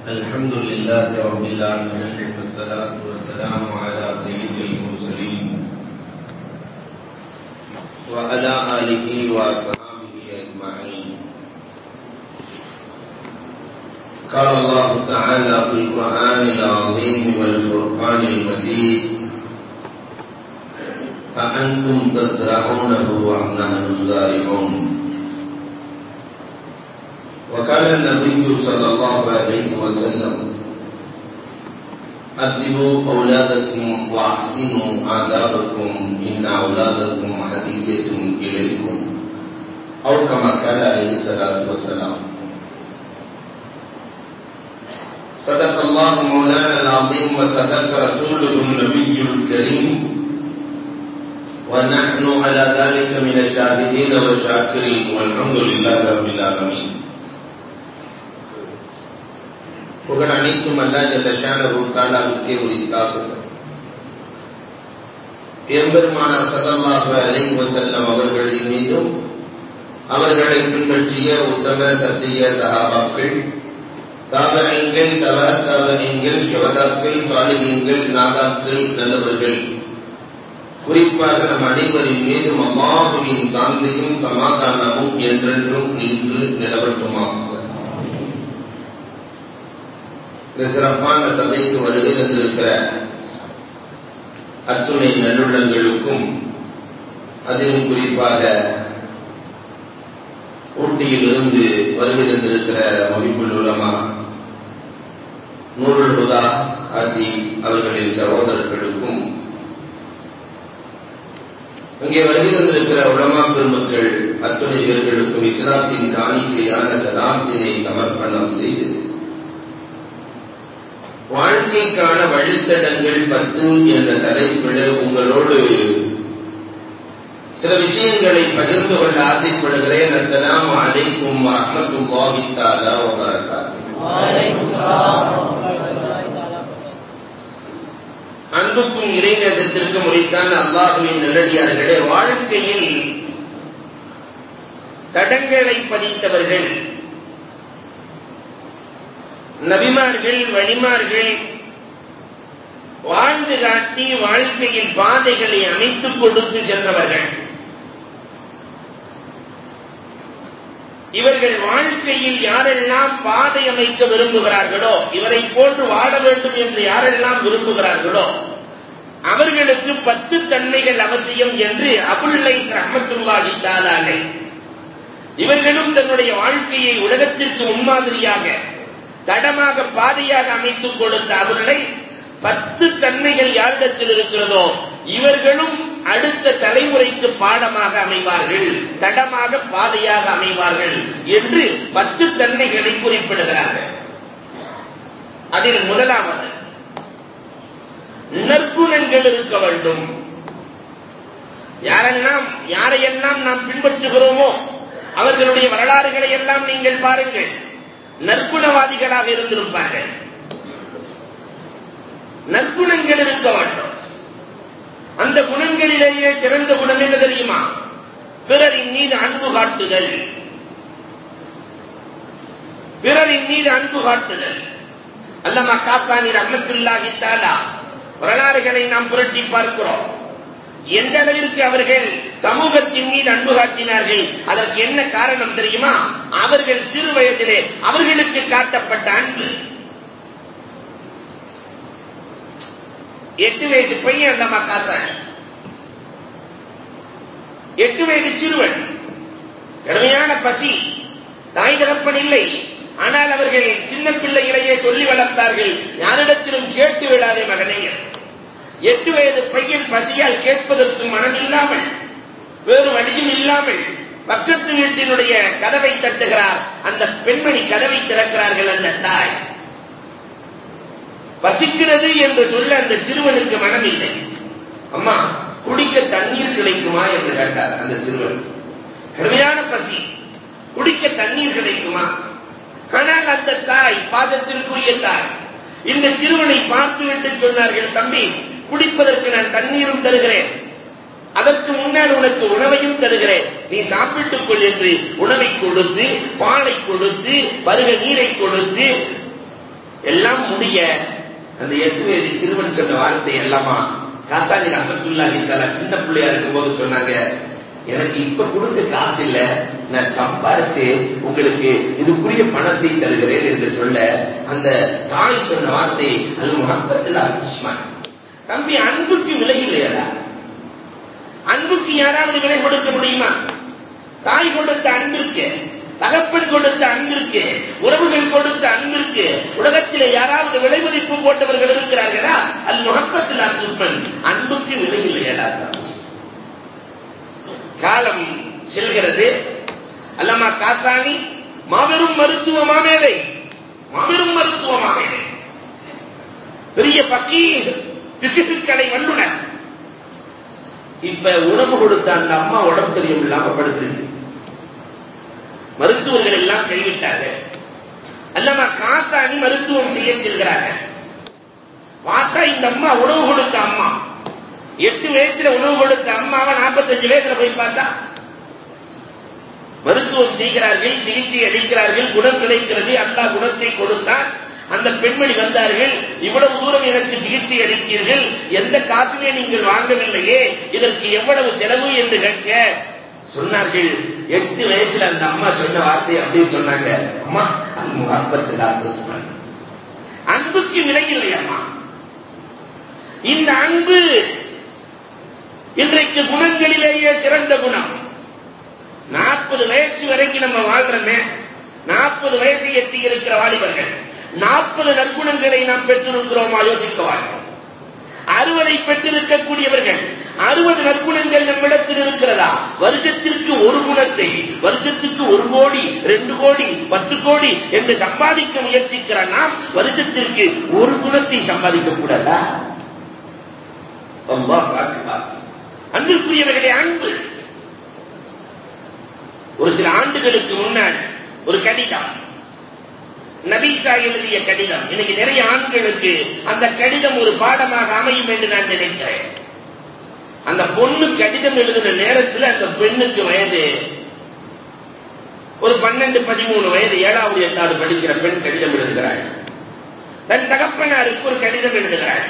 الحمد لله رب العالمين والصلاة والسلام على سيد المرسلين وعلى آله وأصحابه أجمعين قال الله تعالى في القرآن العظيم والفرقان المجيد أأنتم تزرعونه أم نحن الزارعون وقال النبي صلى الله عليه وسلم أدبوا أولادكم وأحسنوا آدابكم إن أولادكم هدية إليكم أو كما قال عليه الصلاة والسلام صدق الله مولانا العظيم وصدق رسوله النبي الكريم ونحن على ذلك من الشاهدين والشاكرين والحمد لله رب العالمين புகழ் அனைத்தும் அல்லா ஜல்லஷானஹு தாலாவுக்கே உரித்தாகுக எம்பெருமான சல்லல்லாஹு அலைஹி வஸல்லம் அவர்களின் மீதும் அவர்களை பின்பற்றிய உத்தம சத்திய சஹாபாக்கள் தாபகங்கள் தவ தாபகங்கள் சுவதாக்கள் சாலிகங்கள் நாதாக்கள் நல்லவர்கள் குறிப்பாக நம் அனைவரின் மீதும் அம்மாவுவின் சாந்தியும் சமாதானமும் என்றென்றும் நின்று நிலவட்டுமாகுக இந்த சிறப்பான சபைக்கு வருகை தந்திருக்கிற அத்துணை நல்லுள்ளங்களுக்கும் அதிலும் குறிப்பாக ஊட்டியில் இருந்து வருகை தந்திருக்கிற மொழிப்புள் உலமா நூறுல் ஹுதா ஆட்சி அவர்களின் சகோதரர்களுக்கும் இங்கே வருகை தந்திருக்கிற உலமா பெருமக்கள் அத்துணை பேர்களுக்கும் இஸ்லாத்தின் காணிக்கையான சலாத்தினை சமர்ப்பணம் செய்து வாழ்க்கைக்கான வழித்தடங்கள் பத்து என்ற தலைப்பில் உங்களோடு சில விஷயங்களை பகிர்ந்து கொள்ள ஆசைப்படுகிறேன் அஸ்ஸலாமு அலைக்கும் வரஹ்மத்துல்லாஹி தஆலா வ அன்புக்கும் இறைநேசத்திற்கும் உரித்தான் அல்லாஹுவின் நல்லடியார்களே வாழ்க்கையில் தடங்களை பதித்தவர்கள் நபிமார்கள் வழிமார்கள் வாழ்ந்து காட்டி வாழ்க்கையில் பாதைகளை அமைத்துக் கொடுத்து சென்றவர்கள் இவர்கள் வாழ்க்கையில் யாரெல்லாம் பாதை அமைக்க விரும்புகிறார்களோ இவரை போன்று வாழ வேண்டும் என்று யாரெல்லாம் விரும்புகிறார்களோ அவர்களுக்கு பத்து தன்மைகள் அவசியம் என்று அபுல்லை ரஹமத்துல்லாஹி தாலாலை இவர்களும் தன்னுடைய வாழ்க்கையை உலகத்திற்கு முன்மாதிரியாக தடமாக பாதையாக அமைத்துக் கொடுத்த அவர்களை பத்து தன்மைகள் யாரிடத்தில் இருக்கிறதோ இவர்களும் அடுத்த தலைமுறைக்கு பாடமாக அமைவார்கள் தடமாக பாதையாக அமைவார்கள் என்று பத்து தன்மைகளை குறிப்பிடுகிறார்கள் அதில் முதலாவது நற்குணங்கள் இருக்க வேண்டும் யாரெல்லாம் யாரையெல்லாம் நாம் பின்பற்றுகிறோமோ அவர்களுடைய வரலாறுகளை எல்லாம் நீங்கள் பாருங்கள் நற்குணவாதிகளாக இருந்திருப்பார்கள் நற்குணங்கள் இருக்க வேண்டும் அந்த குணங்களிலேயே சிறந்த குணம் என்ன தெரியுமா பிறரின் மீது அன்பு காட்டுதல் பிறரின் மீது அன்பு காட்டுதல் அல்லமா காசானி ரஹமத்துல்லாஹி தாலா வரலாறுகளை நாம் புரட்டி பார்க்கிறோம் எந்த அளவிற்கு அவர்கள் சமூகத்தின் மீது அன்பு காட்டினார்கள் அதற்கு என்ன காரணம் தெரியுமா அவர்கள் சிறு வயதிலே அவர்களுக்கு காட்டப்பட்ட அன்பு எட்டு வயசு பையன் அந்த மக்காசான் எட்டு வயது சிறுவன் கடுமையான பசி தாய் தகப்பன் இல்லை ஆனால் அவர்கள் சின்ன பிள்ளைகளையே சொல்லி வளர்த்தார்கள் யாரிடத்திலும் கேட்டு விடாதே மகனே எட்டு வயது பையன் பசியால் கேட்பதற்கு மனம் இல்லாமல் வேறு வழியும் இல்லாமல் பக்கத்து வீட்டினுடைய கதவை தட்டுகிறார் அந்த பெண்மணி கதவை திறக்கிறார்கள் அந்த தாய் பசிக்கிறது என்று சொல்ல அந்த சிறுவனுக்கு மனம் இல்லை அம்மா குடிக்க தண்ணீர் கிடைக்குமா என்று கேட்டார் அந்த சிறுவன் கடுமையான பசி குடிக்க தண்ணீர் கிடைக்குமா ஆனால் அந்த தாய் பாதத்திற்குரிய தாய் இந்த சிறுவனை பார்த்துவிட்டு சொன்னார்கள் தம்பி குடிப்பதற்கு நான் தண்ணீரும் தருகிறேன் அதற்கு முன்னால் உனக்கு உணவையும் தருகிறேன் நீ சாப்பிட்டுக் கொள் என்று உணவை கொடுத்து பாலை கொடுத்து பருக நீரை கொடுத்து எல்லாம் முடிய அந்த எட்டு வயது சிறுவன் சொன்ன வார்த்தை எல்லாமா காத்தாடி ரஹமத்துல்லாஹி தலா சின்ன பிள்ளையா இருக்கும்போது சொன்னாங்க எனக்கு இப்ப கொடுக்க காசு இல்ல நான் சம்பாரிச்சு உங்களுக்கு இதுக்குரிய பணத்தை தருகிறேன் என்று சொல்ல அந்த தாய் சொன்ன வார்த்தை அது முகப்பத்தில் உஸ்மான் தம்பி அன்புக்கு விலை இல்லையடா அன்புக்கு யாராவது விலை கொடுக்க முடியுமா தாய் கொடுத்த அன்பிற்கு தகப்பன் கொடுத்த அன்பிற்கு உறவுகள் கொடுத்த அன்பிற்கு உலகத்திலே யாராவது விலை மதிப்பு போட்டவர்கள் இருக்கிறார்களா அது முகப்பத்தில் துஷ்மன் அன்புக்கு விலை இல்லையடா காலம் செல்கிறது அல்லமா காசானி மாபெரும் மருத்துவ மாமேதை மாபெரும் மருத்துவ மாமேதை பெரிய பக்கீர் பிசிபிக்கலை வல்லுனர் இப்ப உணவு கொடுத்த அந்த அம்மா உடம்பு சரியும் இல்லாம படுத்திருக்கு மருத்துவர்கள் எல்லாம் கைவிட்டார்கள் அல்லமா காசானி மருத்துவம் செய்ய செல்கிறாங்க பார்த்தா இந்த அம்மா உணவு கொடுத்த அம்மா எட்டு வயசுல உணவு கொடுத்த அம்மாவை நாற்பத்தஞ்சு வயசுல போய் பார்த்தா மருத்துவம் செய்கிறார்கள் சிகிச்சை அளிக்கிறார்கள் குணம் கிடைக்கிறது அல்லா குணத்தை கொடுத்தார் அந்த பெண்மணி வந்தார்கள் இவ்வளவு தூரம் எனக்கு சிகிச்சை அளித்தீர்கள் எந்த காசுமே நீங்கள் வாங்கவில்லையே இதற்கு எவ்வளவு செலவு என்று கேட்க சொன்னார்கள் எட்டு வயசுல அந்த அம்மா சொன்ன வார்த்தை அப்படின்னு சொன்னாங்க அம்மா அது முகப்பத்து காத்து சொன்னாங்க அன்புக்கு விலை இல்லை அம்மா இந்த அன்பு இன்றைக்கு குணங்களிலேயே சிறந்த குணம் நாற்பது வயசு வரைக்கும் நம்ம வாழ்றோமே நாற்பது வயசை எட்டி இருக்கிற வாலிபர்கள் நாற்பது நற்குணங்களை நாம் பெற்றிருக்கிறோமா யோசிக்க வாழ்க்கோம் அறுபதை பெற்றிருக்கக்கூடியவர்கள் அறுபது நற்குணங்கள் நம்மிடத்தில் இருக்கிறதா வருஷத்திற்கு ஒரு குணத்தை வருஷத்துக்கு ஒரு கோடி ரெண்டு கோடி பத்து கோடி என்று சம்பாதிக்க முயற்சிக்கிற நாம் வருஷத்திற்கு ஒரு குணத்தை சம்பாதிக்க கூடாதா அன்பிற்குரியவர்களே அன்பு ஒரு சில ஆண்டுகளுக்கு முன்னால் ஒரு கடிதம் நபீசா எழுதிய கடிதம் இன்னைக்கு நிறைய ஆண்களுக்கு அந்த கடிதம் ஒரு பாடமாக அமையும் என்று நான் நினைக்கிறேன் அந்த பொண்ணு கடிதம் எழுதின நேரத்தில் அந்த பெண்ணுக்கு வயது ஒரு பன்னெண்டு பதிமூணு வயது ஏழாவது எட்டாவது படிக்கிற பெண் கடிதம் எழுதுகிறாள் தன் தகப்பனாருக்கு ஒரு கடிதம் எழுதுகிறாள்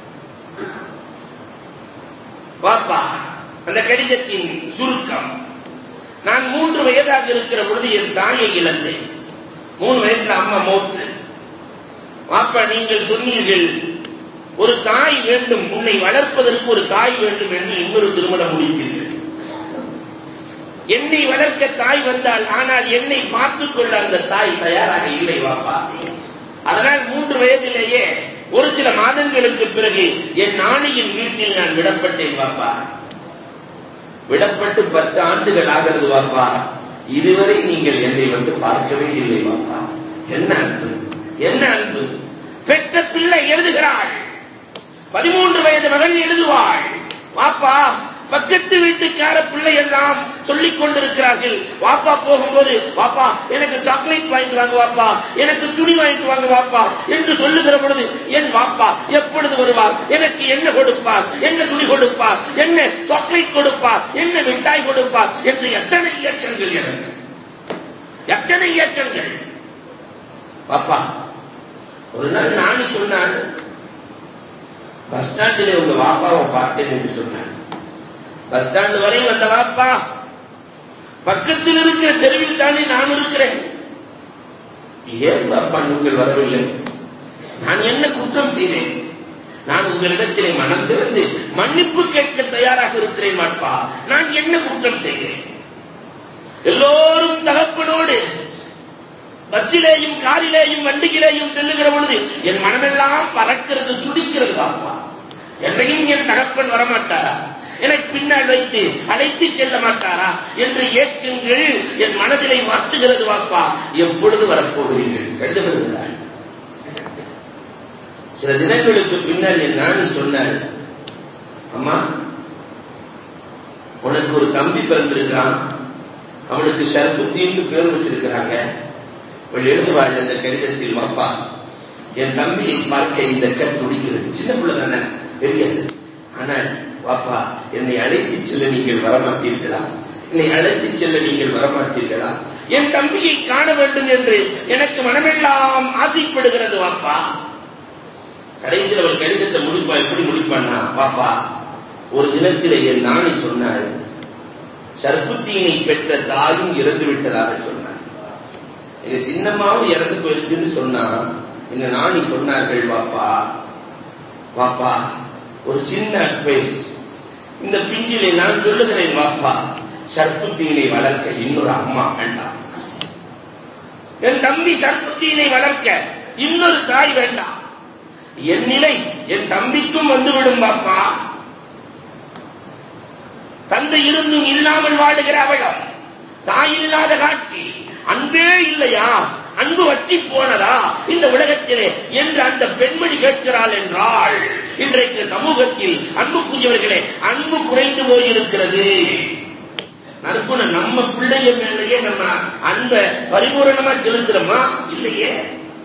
பாப்பா அந்த கடிதத்தின் சுருக்கம் நான் மூன்று வயதாக இருக்கிற பொழுது என் தாயை இழந்தேன் மூணு வயசுல அம்மா மௌத்து பாப்பா நீங்கள் சொன்னீர்கள் ஒரு தாய் வேண்டும் உன்னை வளர்ப்பதற்கு ஒரு தாய் வேண்டும் என்று இன்னொரு திருமணம் முடித்தீர்கள் என்னை வளர்க்க தாய் வந்தால் ஆனால் என்னை பார்த்துக் கொள்ள அந்த தாய் தயாராக இல்லை வாப்பா அதனால் மூன்று வயதிலேயே ஒரு சில மாதங்களுக்கு பிறகு என் நாணியின் வீட்டில் நான் விடப்பட்டேன் வாப்பா விடப்பட்டு பத்து ஆண்டுகள் ஆகிறது வாப்பா இதுவரை நீங்கள் என்னை வந்து பார்க்கவே இல்லை வாப்பா என்ன அன்பு என்ன அன்பு பெற்ற பிள்ளை எழுதுகிறாள் பதிமூன்று வயது மகன் எழுதுவாள் வாப்பா பக்கத்து வீட்டுக்கார பிள்ளை எல்லாம் சொல்லிக் கொண்டிருக்கிறார்கள் வாப்பா போகும்போது வாப்பா எனக்கு சாக்லேட் வாங்கிட்டு வாங்க வாப்பா எனக்கு துணி வாங்கிட்டு வாங்க வாப்பா என்று சொல்லுகிற பொழுது என் வாப்பா எப்பொழுது வருவார் எனக்கு என்ன கொடுப்பார் என்ன துணி கொடுப்பார் என்ன சாக்லேட் கொடுப்பார் என்ன மிட்டாய் கொடுப்பார் என்று எத்தனை இயக்கங்கள் எனக்கு எத்தனை இயக்கங்கள் பாப்பா ஒரு நாள் நானு சொன்னான் பஸ் ஸ்டாண்டில் உங்க வாப்பாவை பார்த்தேன் என்று சொன்னான் பஸ் ஸ்டாண்டு வரை வந்த வாப்பா பக்கத்தில் இருக்கிற தெருவில் தானே நான் இருக்கிறேன் ஏன் பாப்பா நீங்கள் வரவில்லை நான் என்ன குற்றம் செய்தேன் நான் உங்களிடத்திலே மனம் திறந்து மன்னிப்பு கேட்க தயாராக இருக்கிறேன் மாட்பா நான் என்ன குற்றம் செய்தேன் எல்லோரும் தகப்பனோடு பஸ்ஸிலேயும் காரிலேயும் வண்டியிலேயும் செல்லுகிற பொழுது என் மனமெல்லாம் பறக்கிறது துடிக்கிறது பாப்பா என்னையும் என் தகப்பன் வரமாட்டாரா எனக்கு பின்னால் வைத்து அழைத்து செல்ல மாட்டாரா என்று ஏற்குங்கள் என் மனதிலே மாட்டுகிறது வாப்பா எப்பொழுது வரப்போகிறீர்கள் கண்டுபிடிக்கிறாள் சில தினங்களுக்கு பின்னால் என் நானி சொன்னாள் அம்மா உனக்கு ஒரு தம்பி பிறந்திருக்கிறான் அவனுக்கு ஷர்ஃபுத்தீன் பேர் வச்சிருக்கிறாங்க அவள் எழுதுவாள் அந்த கடிதத்தில் வாப்பா என் தம்பியை பார்க்க இந்த கண் துடிக்கிறது சின்ன பிள்ளை தானே தெரியாது ஆனால் வாப்பா என்னை அழைத்து செல்ல நீங்கள் வரமாட்டீர்களா என்னை அழைத்து செல்ல நீங்கள் வரமாட்டீர்களா என் தம்பியை காண வேண்டும் என்று எனக்கு மனமெல்லாம் ஆசைப்படுகிறது வாப்பா கடைசியில் அவள் கடிதத்தை முடிப்பா எப்படி முடிப்பான்னா பாப்பா ஒரு தினத்திலே என் நாணி சொன்னாள் சர்புத்தீனை பெற்ற தாயும் இறந்து விட்டதாக சொன்னார் எங்க சின்னம்மாவும் இறந்து போயிருச்சுன்னு சொன்னா எங்க நாணி சொன்னார்கள் பாப்பா பாப்பா ஒரு சின்ன அட்வைஸ் இந்த பிஞ்சிலே நான் சொல்லுகிறேன் பாப்பா சர்புத்தீனை வளர்க்க இன்னொரு அம்மா வேண்டாம் என் தம்பி சர்புத்தீனை வளர்க்க இன்னொரு தாய் வேண்டாம் என் நிலை என் தம்பிக்கும் வந்துவிடும் பாப்பா தந்தை இருந்தும் இல்லாமல் வாழுகிற அவளம் தாய் இல்லாத காட்சி அன்பே இல்லையா அன்பு வற்றி போனதா இந்த உலகத்திலே என்று அந்த பெண்மணி கேட்கிறாள் என்றால் இன்றைக்கு சமூகத்தில் அன்புக்குரியவர்களே அன்பு குறைந்து போயிருக்கிறது நறுக்குன நம்ம பிள்ளைய மேலேயே நம்ம அன்ப பரிபூரணமா செலுத்துறோமா இல்லையே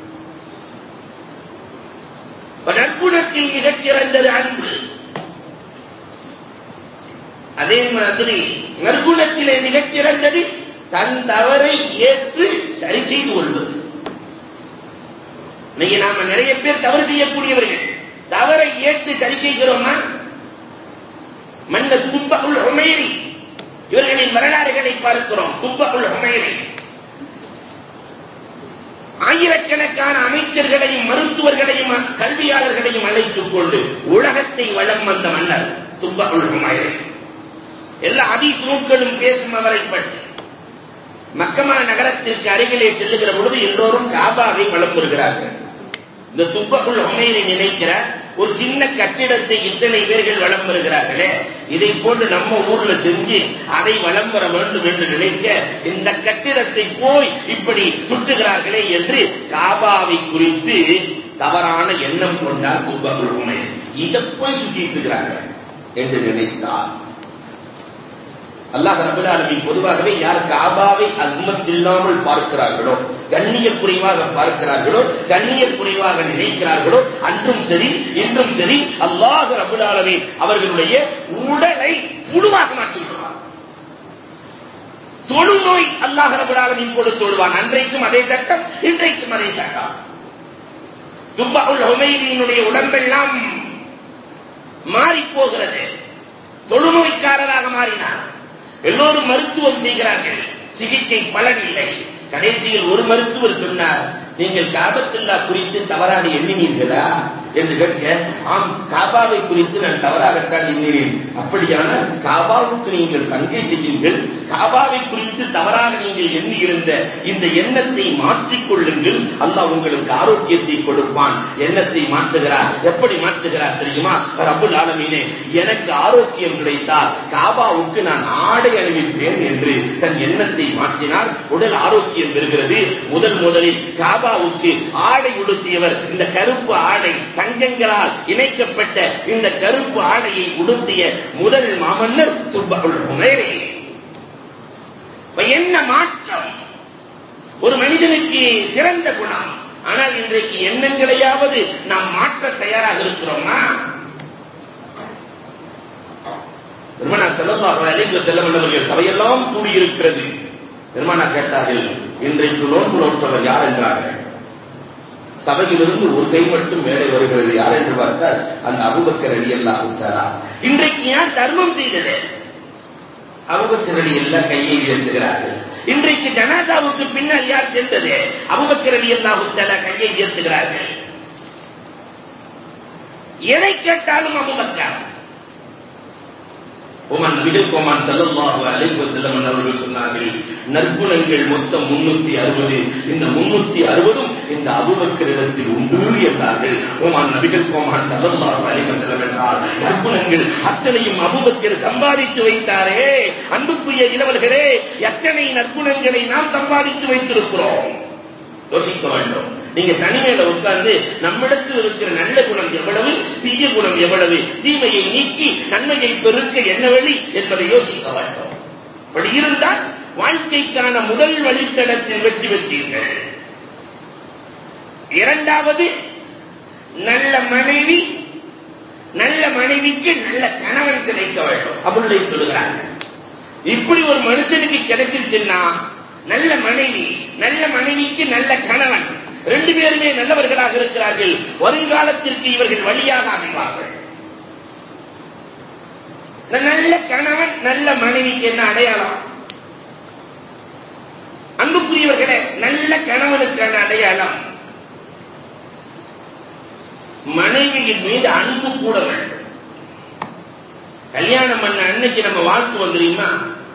நற்குணத்தில் மிகச் சிறந்தது அன்பு அதே மாதிரி நற்குணத்திலே மிகச் சிறந்தது தன் தவறை ஏற்று சரி செய்து கொள்வது இன்னைக்கு நாம நிறைய பேர் தவறு செய்யக்கூடியவர்கள் தவறை ஏற்று சரி செய்கிறோமா மன்ன துப்பகுல் ஹுமைரி இவர்களின் வரலாறுகளை பார்க்கிறோம் துப்பகுல் ஹுமைரி ஆயிரக்கணக்கான அமைச்சர்களையும் மருத்துவர்களையும் கல்வியாளர்களையும் அழைத்துக் கொண்டு உலகத்தை வளம் வந்த மன்னர் துப்பகுல் ஹுமைரி எல்லா அதீஸ் நூல்களும் பேசும் அவரை பற்றி மக்கமா நகரத்திற்கு அருகிலே செல்லுகிற பொழுது எல்லோரும் காபாவை வளம் வருகிறார்கள் இந்த துப்பக்குள் உண்மையிலே நினைக்கிற ஒரு சின்ன கட்டிடத்தை இத்தனை பேர்கள் வளம் வருகிறார்களே இதை போன்று நம்ம ஊர்ல செஞ்சு அதை வளம் வர வேண்டும் என்று நினைக்க இந்த கட்டிடத்தை போய் இப்படி சுட்டுகிறார்களே என்று காபாவை குறித்து தவறான எண்ணம் கொண்டார் துப்பக்குள் உண்மை இதை போய் சுட்டிட்டு இருக்கிறார்கள் என்று நினைத்தார் அல்லாஹ் ரபுல் ஆலமீன் பொதுவாகவே யார் காபாவை அஸ்மத் இல்லாமல் பார்க்கிறார்களோ கண்ணிய குறைவாக பார்க்கிறார்களோ கண்ணிய குறைவாக நினைக்கிறார்களோ அன்றும் சரி இன்றும் சரி அல்லாஹ் ரபுல் ஆலமீன் அவர்களுடைய உடலை புழுவாக மாற்றிவிடுவார் தொழுநோய் அல்லாஹ் ரபுல் ஆலமீன் போடு தொழுவான் அன்றைக்கும் அதே சட்டம் இன்றைக்கும் அதே சட்டம் துப்பாவுல் ஹுமைனியினுடைய உடம்பெல்லாம் மாறி போகிறது தொழுநோய்க்காரராக மாறினார் எல்லோரும் மருத்துவம் செய்கிறார்கள் சிகிச்சை பலன் இல்லை கடைசியில் ஒரு மருத்துவர் சொன்னார் நீங்கள் காபத்துல்லா குறித்து தவறாக எண்ணினீர்களா என்று கேட்க ஆம் காபாவை குறித்து நான் தவறாகத்தான் எண்ணினேன் அப்படியான காபாவுக்கு நீங்கள் சங்கை செய்யுங்கள் காபாவை குறித்து தவறாக நீங்கள் எண்ணி இருந்த இந்த எண்ணத்தை மாற்றிக் கொள்ளுங்கள் அல்லாஹ் உங்களுக்கு ஆரோக்கியத்தை கொடுப்பான் எண்ணத்தை மாற்றுகிறார் எப்படி மாற்றுகிறார் தெரியுமா ரபுல் ஆலமீனே எனக்கு ஆரோக்கியம் கிடைத்தால் காபாவுக்கு நான் ஆடை அணிவிப்பேன் என்று தன் எண்ணத்தை மாற்றினார் உடல் ஆரோக்கியம் பெறுகிறது முதல் முதலில் காபாவுக்கு ஆடை உடுத்தியவர் இந்த கருப்பு ஆடை தங்கங்களால் இணைக்கப்பட்ட இந்த கருப்பு ஆடையை உடுத்திய முதல் மாமன்னர் துப்பகுல் உமேரே என்ன மாற்றம் ஒரு மனிதனுக்கு சிறந்த குணம் ஆனால் இன்றைக்கு எண்ணங்களையாவது நாம் மாற்ற தயாராக இருக்கிறோமா பெருமானார் செல்லல்லாஹு அலைஹி வஸல்லம் அவர்கள் சபையெல்லாம் கூடியிருக்கிறது பெருமானார் கேட்டார்கள் இன்றைக்கு நோன்பு நோற்றவர் யார் என்றார்கள் சபையிலிருந்து ஒரு கை மட்டும் மேலே வருகிறது யார் என்று பார்த்தால் அந்த அபுபக்கர் அடி எல்லாம் இன்றைக்கு யார் தர்மம் செய்தது அபுபக்கர் அடி எல்லாம் கையை உயர்த்துகிறார்கள் இன்றைக்கு ஜனாதாவுக்கு பின்னால் யார் சென்றது அபுபக்கர் அடி எல்லாம் கையை உயர்த்துகிறார்கள் எதை கேட்டாலும் அபுபக்கர் ஓமன் நபிகள் கோமான் செல்லல்லாஹு அலைஹி வஸல்லம் அவர்கள் சொன்னார்கள் நற்குணங்கள் மொத்தம் முன்னூத்தி அறுபது இந்த முன்னூத்தி அறுபதும் இந்த அபுபக்கரிடத்தில் உண்டு என்றார்கள் ஓமான் நபிகள் கோமான் செல்லல்லாஹு அலைஹி வஸல்லம் என்றால் நற்குணங்கள் அத்தனையும் அபுபக்கர் சம்பாதித்து வைத்தாரே அன்புக்குரிய இளவர்களே எத்தனை நற்குணங்களை நாம் சம்பாதித்து வைத்திருக்கிறோம் யோசிக்க வேண்டும் நீங்க தனிமையில உட்கார்ந்து நம்மிடத்தில் இருக்கிற நல்ல குணம் எவ்வளவு தீய குணம் எவ்வளவு தீமையை நீக்கி நன்மையை பெருக்க என்ன வழி என்பதை யோசிக்க வேண்டும் அப்படி இருந்தால் வாழ்க்கைக்கான முதல் வழித்தடத்தில் வெற்றி பெற்றீர்கள் இரண்டாவது நல்ல மனைவி நல்ல மனைவிக்கு நல்ல கணவன் கிடைக்க வேண்டும் அபுள்ளை சொல்லுகிறார்கள் இப்படி ஒரு மனுஷனுக்கு கிடைச்சிருச்சுன்னா நல்ல மனைவி நல்ல மனைவிக்கு நல்ல கணவன் ரெண்டு பேருமே நல்லவர்களாக இருக்கிறார்கள் வருங்காலத்திற்கு இவர்கள் வழியாக அமைவார்கள் இந்த நல்ல கணவன் நல்ல மனைவிக்கு என்ன அடையாளம் அன்புக்குரியவர்களே நல்ல கணவனுக்கான அடையாளம் மனைவியின் மீது அன்பு கூட வேண்டும் கல்யாணம் பண்ண அன்னைக்கு நம்ம வாழ்த்துவோம் தெரியுமா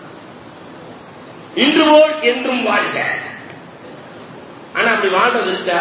இன்று போல் என்றும் வாழ்க ஆனா அப்படி வாழ்றது இருக்கா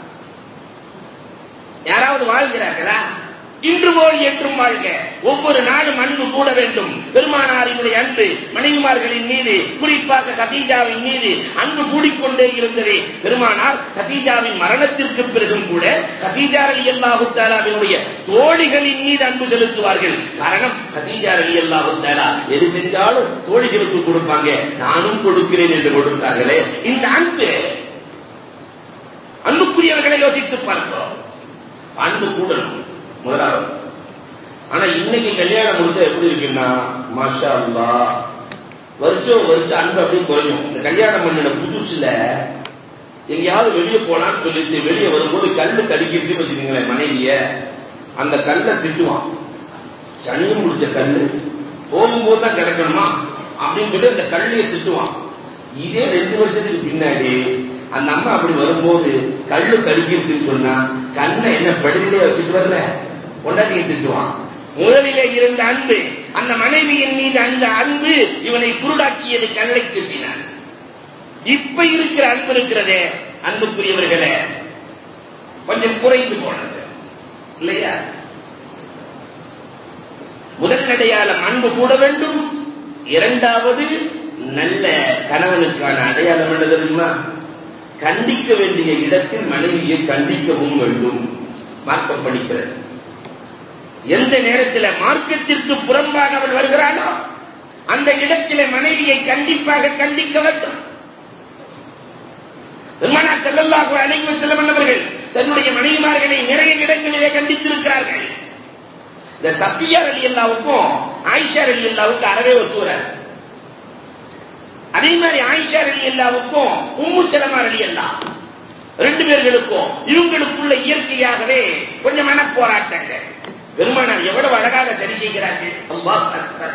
யாராவது வாழ்கிறார்களா இன்று போல் என்றும் வாழ்க ஒவ்வொரு நாளும் அன்பு கூட வேண்டும் பெருமானாரினுடைய அன்பு மனைவிமார்களின் மீது குறிப்பாக கதீஜாவின் மீது அன்பு கூடிக்கொண்டே இருந்தது பெருமானார் கதீஜாவின் மரணத்திற்கு பிறகும் கூட கதீஜா அலி அல்லாஹு தாலாவினுடைய தோழிகளின் மீது அன்பு செலுத்துவார்கள் காரணம் கதீஜா அலி அல்லாஹு தாலா எது செஞ்சாலும் தோழிகளுக்கு கொடுப்பாங்க நானும் கொடுக்கிறேன் என்று கொடுத்தார்களே இந்த அன்பு அன்புக்குரியவர்களை யோசித்து பார்க்கிறோம் அன்பு கூடணும் முதலாவது ஆனா இன்னைக்கு கல்யாணம் முடிச்சா எப்படி இருக்குன்னா மாஷா அல்லா வருஷம் வருஷம் அன்பு அப்படியே குறையும் இந்த கல்யாணம் பண்ணின புதுசுல எங்கேயாவது வெளியே போலான்னு சொல்லிட்டு வெளியே வரும்போது கல்லு கடிக்கிட்டு வச்சுக்கீங்களேன் மனைவிய அந்த கல்லை திட்டுவான் சனியும் முடிச்ச கல்லு போகும்போது தான் கிடக்கணுமா அப்படின்னு சொல்லி அந்த கல்லையை திட்டுவான் இதே ரெண்டு வருஷத்துக்கு பின்னாடி அந்த அம்மா அப்படி வரும்போது கல்லு கடிக்கிருச்சுன்னு சொன்னா கண்ணை என்ன படுக்கையிலே வச்சுட்டு வரல கொண்டாட்டியை திட்டுவான் முதலிலே இருந்த அன்பு அந்த மனைவியின் மீது அந்த அன்பு இவனை குருடாக்கியது கல்லை திட்டினான் இப்ப இருக்கிற அன்பு இருக்கிறதே அன்புக்குரியவர்களே கொஞ்சம் குறைந்து போனது இல்லையா முதல் அடையாளம் அன்பு கூட வேண்டும் இரண்டாவது நல்ல கணவனுக்கான அடையாளம் என்ன தெரியுமா கண்டிக்க வேண்டிய இடத்தில் மனைவியை கண்டிக்கவும் வேண்டும் மார்க்கம் படிக்கிறது எந்த நேரத்தில் மார்க்கத்திற்கு புறம்பாக அவள் வருகிறாளோ அந்த இடத்திலே மனைவியை கண்டிப்பாக கண்டிக்க வேண்டும் பெருமானா செல்லல்லாஹு அலைஹி வஸல்லம் அவர்கள் தன்னுடைய மனைவிமார்களை நிறைய இடங்களிலே கண்டித்திருக்கிறார்கள் இந்த சஃபியா ரலியல்லாஹுக்கும் ஆயிஷா ரலியல்லாஹுக்கும் அறவே ஒத்து வராது அதே மாதிரி ஆயிஷா ரலியல்லாஹுக்கும் உம்மு சலமா ரலியல்லாஹ் ரெண்டு பேர்களுக்கும் இவங்களுக்குள்ள இயற்கையாகவே கொஞ்சம் மன போராட்டங்கள் பெருமானார் எவ்வளவு அழகாக சரி செய்கிறார்கள் அல்லாஹ் அக்பர்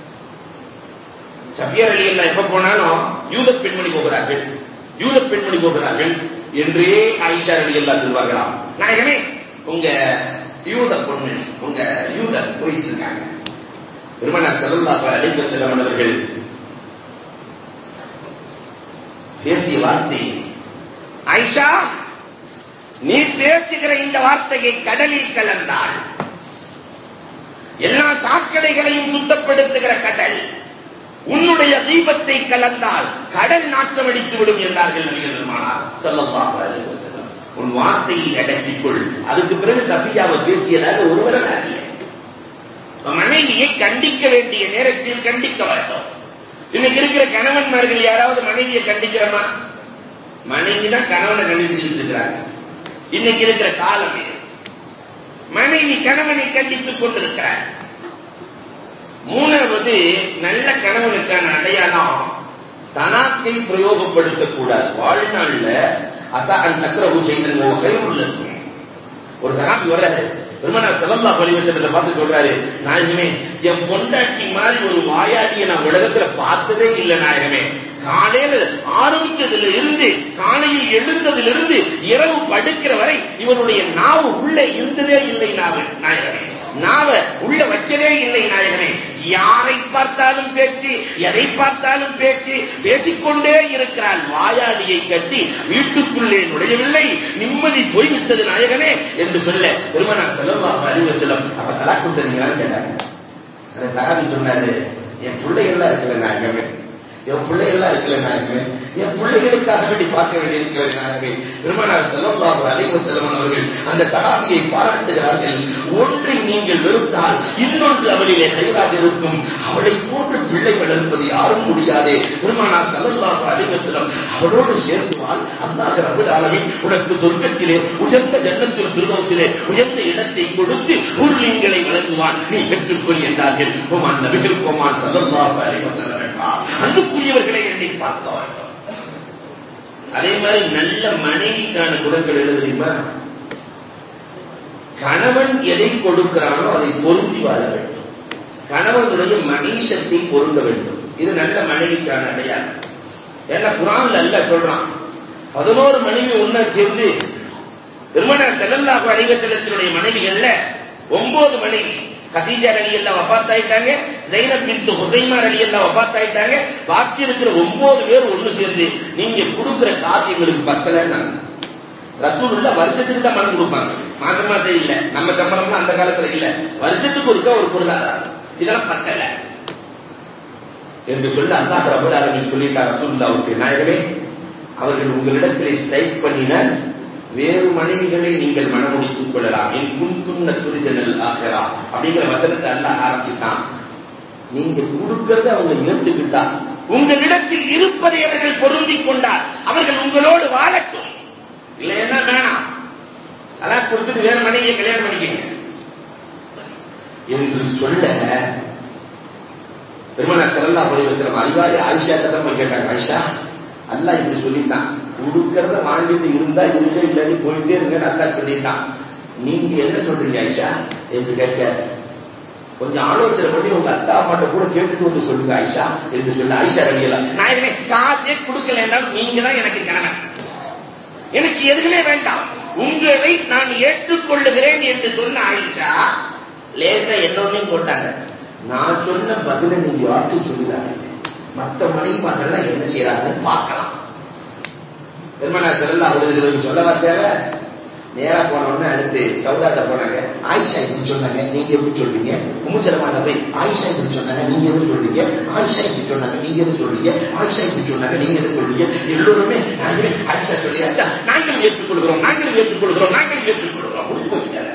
சபியர் அலி எல்லாம் எப்ப போனாலும் யூத பெண்மணி போகிறார்கள் யூத பெண்மணி போகிறார்கள் என்றே ஆயிஷா அலி எல்லாம் சொல்வார்களாம் நாயகமே உங்க யூத பொண்மணி உங்க யூத போயிட்டு இருக்காங்க பெருமானார் செல்லல்லாஹு அலைஹி வஸல்லம் அவர்கள் பேசிய வார்த்தை ஐஷா நீ பேசுகிற இந்த வார்த்தையை கடலில் கலந்தாள் எல்லா சாக்கடைகளையும் சுத்தப்படுத்துகிற கடல் உன்னுடைய தீபத்தை கலந்தால் கடல் நாட்டம் அடித்து விடும் என்றார்கள் நபிகள் பெருமானார் ஸல்லல்லாஹு அலைஹி வஸல்லம் உன் வார்த்தையை அடக்கிக்கொள் அதுக்கு பிறகு சபியாவை பேசியதாக ஒருவரும் அறிய மனைவியை கண்டிக்க வேண்டிய நேரத்தில் கண்டிக்க வேண்டும் இன்னைக்கு இருக்கிற கணவன்மார்கள் யாராவது மனைவியை கண்டிக்கிறோமா மனைவி தான் கணவனை கண்டிச்சுட்டு இருக்கிறாங்க இன்னைக்கு இருக்கிற காலம் இது மனைவி கணவனை கண்டித்துக் கொண்டிருக்கிறார் மூணாவது நல்ல கணவனுக்கான அடையாளம் தனாக்கை பிரயோகப்படுத்தக்கூடாது வாழ்நாள்ல அசான் தக்கரவு செய்தன் கைவுள்ள ஒரு சகாபி வர்றாரு பெருமனார் செலம்பா பரிவசனத்தை பார்த்து சொல்றாரு நாயகமே என் பொண்டாட்டி மாதிரி ஒரு வாயாடியை நான் உலகத்துல பார்த்ததே இல்லை நாயகமே காலையில ஆரம்பிச்சதுல இருந்து காலையில் எழுந்ததிலிருந்து இரவு படுக்கிற வரை இவனுடைய நாவு உள்ளே இருந்ததே இல்லை நாவு நாயகமே நாவ உள்ள வச்சதே இல்லை நாயகமே யாரை பார்த்தாலும் பேச்சு எதை பார்த்தாலும் பேச்சு பேசிக்கொண்டே இருக்கிறாள் வாயாடியை கட்டி வீட்டுக்குள்ளே நுழையவில்லை நிம்மதி போய்விட்டது நாயகனே என்று சொல்ல பெருமனார் செல்லவா அறிவு செல்லம் அப்ப தலா கொடுத்தீங்களான்னு கேட்டாங்க அந்த சகாபி சொன்னாரு என் பிள்ளைகள்லாம் இருக்குல்ல நாயகமே என் பிள்ளைகள்லாம் இருக்குல்ல நாயகமே என் பிள்ளைகளுக்காக வேண்டி பார்க்க வேண்டியிருக்கிறது நாயகமே பெருமானார் செல்லல்லாஹு அலைஹி வஸல்லம் அவர்கள் அந்த சகாபியை பாராட்டுகிறார்கள் ஒன்றை நீங்கள் வெறுத்தால் இன்னொன்று அவளிலே கைதாக இருக்கும் அவளை போன்று பிள்ளை வளர்ப்பது யாரும் முடியாதே பெருமானார் செல்லல்லாஹு அலைஹி வஸல்லம் அவளோடு சேர்த்துவால் அல்லாஹ் ரப்பல் ஆலமீன் உனக்கு சொர்க்கத்திலே உயர்ந்த ஜன்னத்தில் திருவத்திலே உயர்ந்த இடத்தை கொடுத்து உருளிங்களை வழங்குவான் நீ பெற்றுக்கொள் என்றார்கள் கோமான் நபிகள் கோமான் செல்லல்லாஹு அலைஹி வஸல்லம் என்றார் அன்புக்குரியவர்களை எண்ணி பார்க்க வேண்டும் அதே மாதிரி நல்ல மனைவிக்கான குணங்கள் எழுத தெரியுமா கணவன் எதை கொடுக்கிறானோ அதை பொருந்தி வாழ வேண்டும் கணவனுடைய மனிஷத்தை பொருந்த வேண்டும் இது நல்ல மனைவிக்கான அடையாளம் ஏன்னா குரான்ல அல்ல சொல்றான் பதினோரு மனைவி ஒன்னா சேர்ந்து பெருமனார் செல்லல்லாஹு அலைஹி செல்லத்தினுடைய மனைவிகள்ல ஒன்பது மனைவி கதீஜா அலி எல்லாம் வபாத்தாயிட்டாங்க ஜைனப் பின் ஹுசைமா அலி எல்லாம் வபாத்தாயிட்டாங்க பாக்கி இருக்கிற ஒன்பது பேர் ஒண்ணு சேர்ந்து நீங்க கொடுக்கிற காசு எங்களுக்கு பத்தலன்னு ரசூலுல்லா வருஷத்துக்கு தான் பணம் கொடுப்பாங்க மாசம் மாசம் இல்ல நம்ம சம்பளம்லாம் அந்த காலத்துல இல்ல வருஷத்துக்கு ஒருக்கா ஒரு பொருளாதாரம் இதெல்லாம் பத்தல என்று சொல்லி அல்லாஹ் ரபுல் ஆலமீன் சொல்லிட்டார் ரசூலுல்லாவுக்கு நாயகமே அவர்கள் உங்களிடத்தில் டைப் பண்ணினால் வேறு மனைவிகளை நீங்கள் மனமுடித்துக் கொள்ளலாம் என் குன்துண்ண துரிதனல் ஆகிறா அப்படிங்கிற வசனத்தை அல்லாஹ் ஆரம்பிச்சுட்டான் நீங்க கொடுக்கறத அவங்க ஏற்றுக்கிட்டா உங்களிடத்தில் இருப்பதை அவர்கள் பொருந்திக் கொண்டார் அவர்கள் உங்களோடு வாழட்டும் இல்லைன்னா வேணாம் அதான் கொடுத்துட்டு வேற மனைவியை கல்யாணம் பண்ணிக்கங்க என்று சொல்ல பெருமனார் செல்லல்லா பரிவசனம் அறிவாரி ஆயிஷா கதை கேட்டாங்க ஆயிஷா அல்லாஹ் இப்படி சொல்லிட்டான் கொடுக்கறத வாங்கிட்டு இருந்தா இருக்க இல்லாட்டி போயிட்டே இருங்கன்னு அல்லாஹ் சொல்லிட்டான் நீங்க என்ன சொல்றீங்க ஆயிஷா என்று கேட்க கொஞ்சம் ஆலோசனை பண்ணி உங்க அத்தா அம்மாட்ட கூட கேட்டுட்டு வந்து சொல்லுங்க ஆயிஷா என்று சொல்ல ஆயிஷா ரவியலாம் நான் எதுவுமே காசே கொடுக்கல நீங்க தான் எனக்கு கணவன் எனக்கு எதுவுமே வேண்டாம் உங்களை நான் ஏற்றுக்கொள்ளுகிறேன் என்று சொன்ன ஆயிஷா லேசா என்னொன்னையும் போட்டாங்க நான் சொன்ன பதில நீங்க யாருக்கு சொல்லுதாங்க மத்த மனைவிமார்கள் என்ன செய்யறாங்கன்னு பார்க்கலாம் பெருமனா செல்லா உதவி சொல்லவா தேவை நேரா போன உடனே அடுத்து சவுதாட்ட போனாங்க ஆயிஷா இப்படி சொன்னாங்க நீங்க எப்படி சொல்றீங்க உமுசலமான போய் ஆயிஷா இப்படி சொன்னாங்க நீங்க எப்படி சொல்றீங்க ஆயிஷா இப்படி சொன்னாங்க நீங்க எப்படி சொல்றீங்க ஆயிஷா இப்படி சொன்னாங்க நீங்க எப்படி சொல்றீங்க எல்லோருமே நாங்களே ஆயிஷா சொல்லியாச்சா நாங்களும் ஏற்றுக்கொள்கிறோம் நாங்களும் ஏற்றுக்கொள்கிறோம் நாங்களும் ஏற்றுக்கொள்கிறோம் முடிச்சு போச்சுக்கார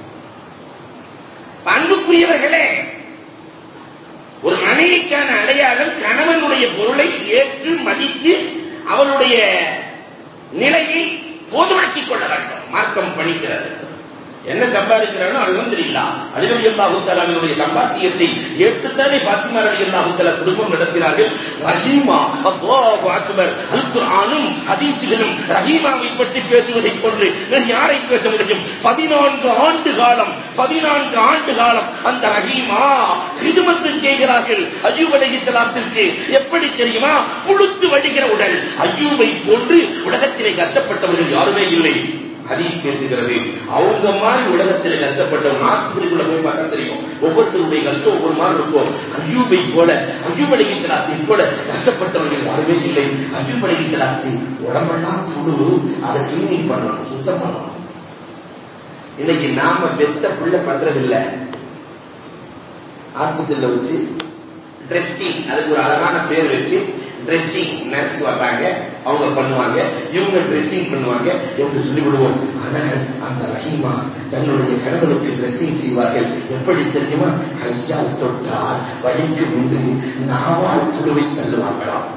அன்புக்குரியவர்களே ஒரு மனைவிக்கான அடையாளம் கணவனுடைய பொருளை ஏற்று மதித்து அவளுடைய நிலையை போதுமாக்கிக் கொள்ள வேண்டும் மார்க்கம் பணிக்கிறது என்ன சம்பாதிக்கிறானோ அல்ஹம்துலில்லா அலி ரலியல்லாஹு தஆலாவினுடைய சம்பாத்தியத்தை ஏற்றுத்தானே ஃபாத்திமா ரலியல்லாஹு தஆலா குடும்பம் நடத்தினார்கள் ரஹீமா அல்லாஹு அக்பர் அல் குர்ஆனும் ஹதீஸுகளும் ரஹீமாவை பற்றி பேசுவதை கொண்டு வேறு யாரை பேச முடியும் பதினான்கு ஆண்டு காலம் பதினான்கு ஆண்டு காலம் அந்த ரஹீமா ஹிதுமத்து செய்கிறார்கள் அய்யூப் அலைஹிஸ்ஸலாத்திற்கு எப்படி தெரியுமா புழுத்து வடிகிற உடல் அய்யூபை போன்று உலகத்திலே கஷ்டப்பட்டவர்கள் யாருமே இல்லை ஹதீஸ் பேசுகிறது அவங்க மாதிரி உலகத்தில் கஷ்டப்பட்டவங்க ஆஸ்பத்திரிக்குள்ள போய் பார்த்தா தெரியும் ஒவ்வொருத்தருடைய கஷ்டம் ஒவ்வொரு மாதிரி இருக்கும் அய்யூபை போல அய்யூப் அலைஹி சலாத்தை போல கஷ்டப்பட்டவர்கள் யாருமே இல்லை அய்யூப் அலைஹி சலாத்தை உடம்பெல்லாம் புழு அதை கிளீனிங் பண்ணணும் சுத்தம் பண்ணணும் இன்னைக்கு நாம பெத்த புள்ள பண்றது இல்ல ஆஸ்பத்திரியில வச்சு ட்ரெஸ்ஸிங் அதுக்கு ஒரு அழகான பேர் வச்சு ட்ரெஸ்ஸிங் நர்ஸ் வர்றாங்க அவங்க பண்ணுவாங்க இவங்க ட்ரெஸ்ஸிங் பண்ணுவாங்க என்று சொல்லிவிடுவோம் ஆனால் அந்த ரஹீமா தன்னுடைய கணவனுக்கு ட்ரெஸ்ஸிங் செய்வார்கள் எப்படி தெரியுமா கையால் தொட்டால் வழிக்கு உண்டு நாவால் துருவை தள்ளுவாங்களாம்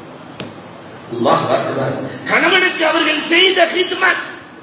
கணவனுக்கு அவர்கள் செய்த ஹித்மத்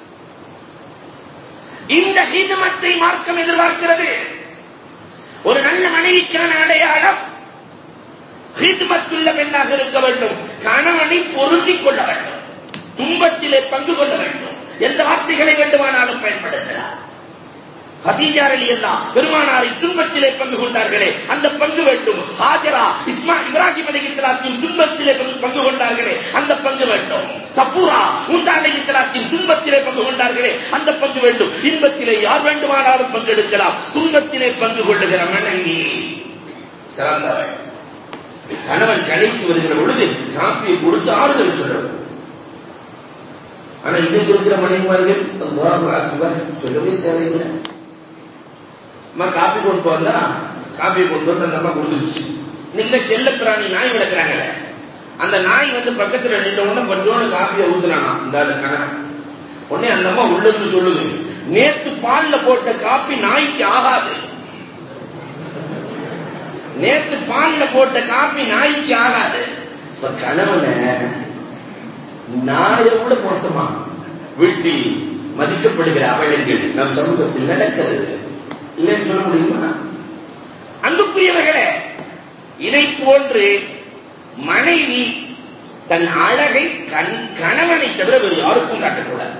இந்த ஹித்மத்தை மார்க்கம் எதிர்பார்க்கிறது ஒரு நல்ல மனைவிக்கான அடையாளம் ஹித்மத்துள்ள பெண்ணாக இருக்க வேண்டும் கணவனை பொருந்திக் கொள்ள வேண்டும் துன்பத்திலே பங்கு கொள்ள வேண்டும் எந்த வார்த்தைகளை வேண்டுமானாலும் பயன்படுத்தலாம் ஹதீஜா அலி அல்லா பெருமானாரை துன்பத்திலே பங்கு கொண்டார்களே அந்த பங்கு வேண்டும் ஹாஜரா இஸ்மா இப்ராஹிம் அலி இஸ்லாத்தின் துன்பத்திலே பங்கு கொண்டார்களே அந்த பங்கு வேண்டும் சஃபூரா மூசா அலி இஸ்லாத்தின் துன்பத்திலே பங்கு கொண்டார்களே அந்த பங்கு வேண்டும் இன்பத்திலே யார் வேண்டுமானாலும் பங்கெடுக்கலாம் துன்பத்திலே பங்கு கொள்ளுகிற மனைவி சிறந்தவன் கணவன் கலைத்து வருகிற பொழுது காப்பியை கொடுத்து ஆறுதல் சொல்லணும் ஆனா இன்னைக்கு இருக்கிற மனைவிமார்கள் சொல்லவே தேவையில்லை அம்மா காப்பி கொண்டு வந்தா காப்பியை கொண்டு வந்து அந்த அம்மா கொடுத்துருச்சு இன்னைக்கு செல்ல பிராணி நாய் வளர்க்குறாங்கல்ல அந்த நாய் வந்து பக்கத்துல நின்ற உடனே கொஞ்சோண்டு காப்பியை ஊத்துனானா இந்த கணவன் உடனே அந்த அம்மா உள்ள இருந்து சொல்லுது நேத்து பால்ல போட்ட காப்பி நாய்க்கு ஆகாது நேத்து பால்ல போட்ட காப்பி நாய்க்கு ஆகாது இப்ப கணவனை நாயை விட மோசமா வீட்டில் மதிக்கப்படுகிற அவலங்கள் நம் சமூகத்தில் நடக்கிறது இல்லைன்னு சொல்ல முடியுமா அன்புக்குரியவர்களே இதை போன்று மனைவி தன் அழகை கண் கணவனை தவிர வேறு யாருக்கும் காட்டக்கூடாது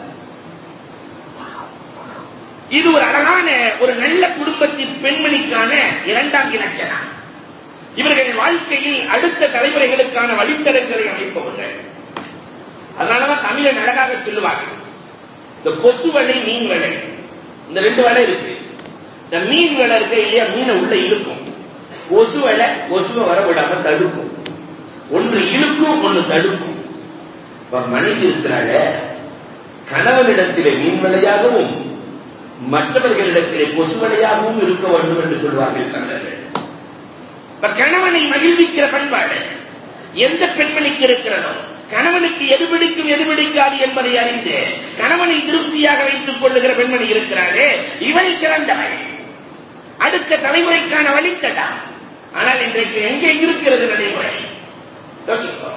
இது ஒரு அழகான ஒரு நல்ல குடும்பத்தின் பெண்மணிக்கான இரண்டாம் இலட்சணம் இவர்கள் வாழ்க்கையில் அடுத்த தலைமுறைகளுக்கான வழித்தடங்களை அமைப்பவர்கள் அதனாலதான் தமிழன் அழகாக சொல்லுவார்கள் இந்த கொசு வலை மீன் வலை இந்த ரெண்டு வலை இருக்கு இந்த மீன் வலை இருக்க இல்லையா மீனை உள்ள இழுக்கும் கொசு வலை கொசுவை வர விடாம தடுக்கும் ஒன்று இழுக்கும் ஒன்று தடுக்கும் இப்ப மனைவி இருக்கிறாங்க கணவனிடத்திலே மீன் வலையாகவும் மற்றவர்களிடத்திலே கொசு வலையாகவும் இருக்க வேண்டும் என்று சொல்வார்கள் தமிழர்கள் இப்ப கணவனை மகிழ்விக்கிற பண்பாடு எந்த பெண்மணிக்கு இருக்கிறதோ கணவனுக்கு எது பிடிக்கும் எது பிடிக்காது என்பதை அறிந்து கணவனை திருப்தியாக வைத்துக் கொள்ளுகிற பெண்மணி இருக்கிறாரே இவள் சிறந்தவள் அடுத்த தலைமுறைக்கான வழித்தடா ஆனால் இன்றைக்கு எங்கே இருக்கிறது நடைமுறை யோசிப்போம்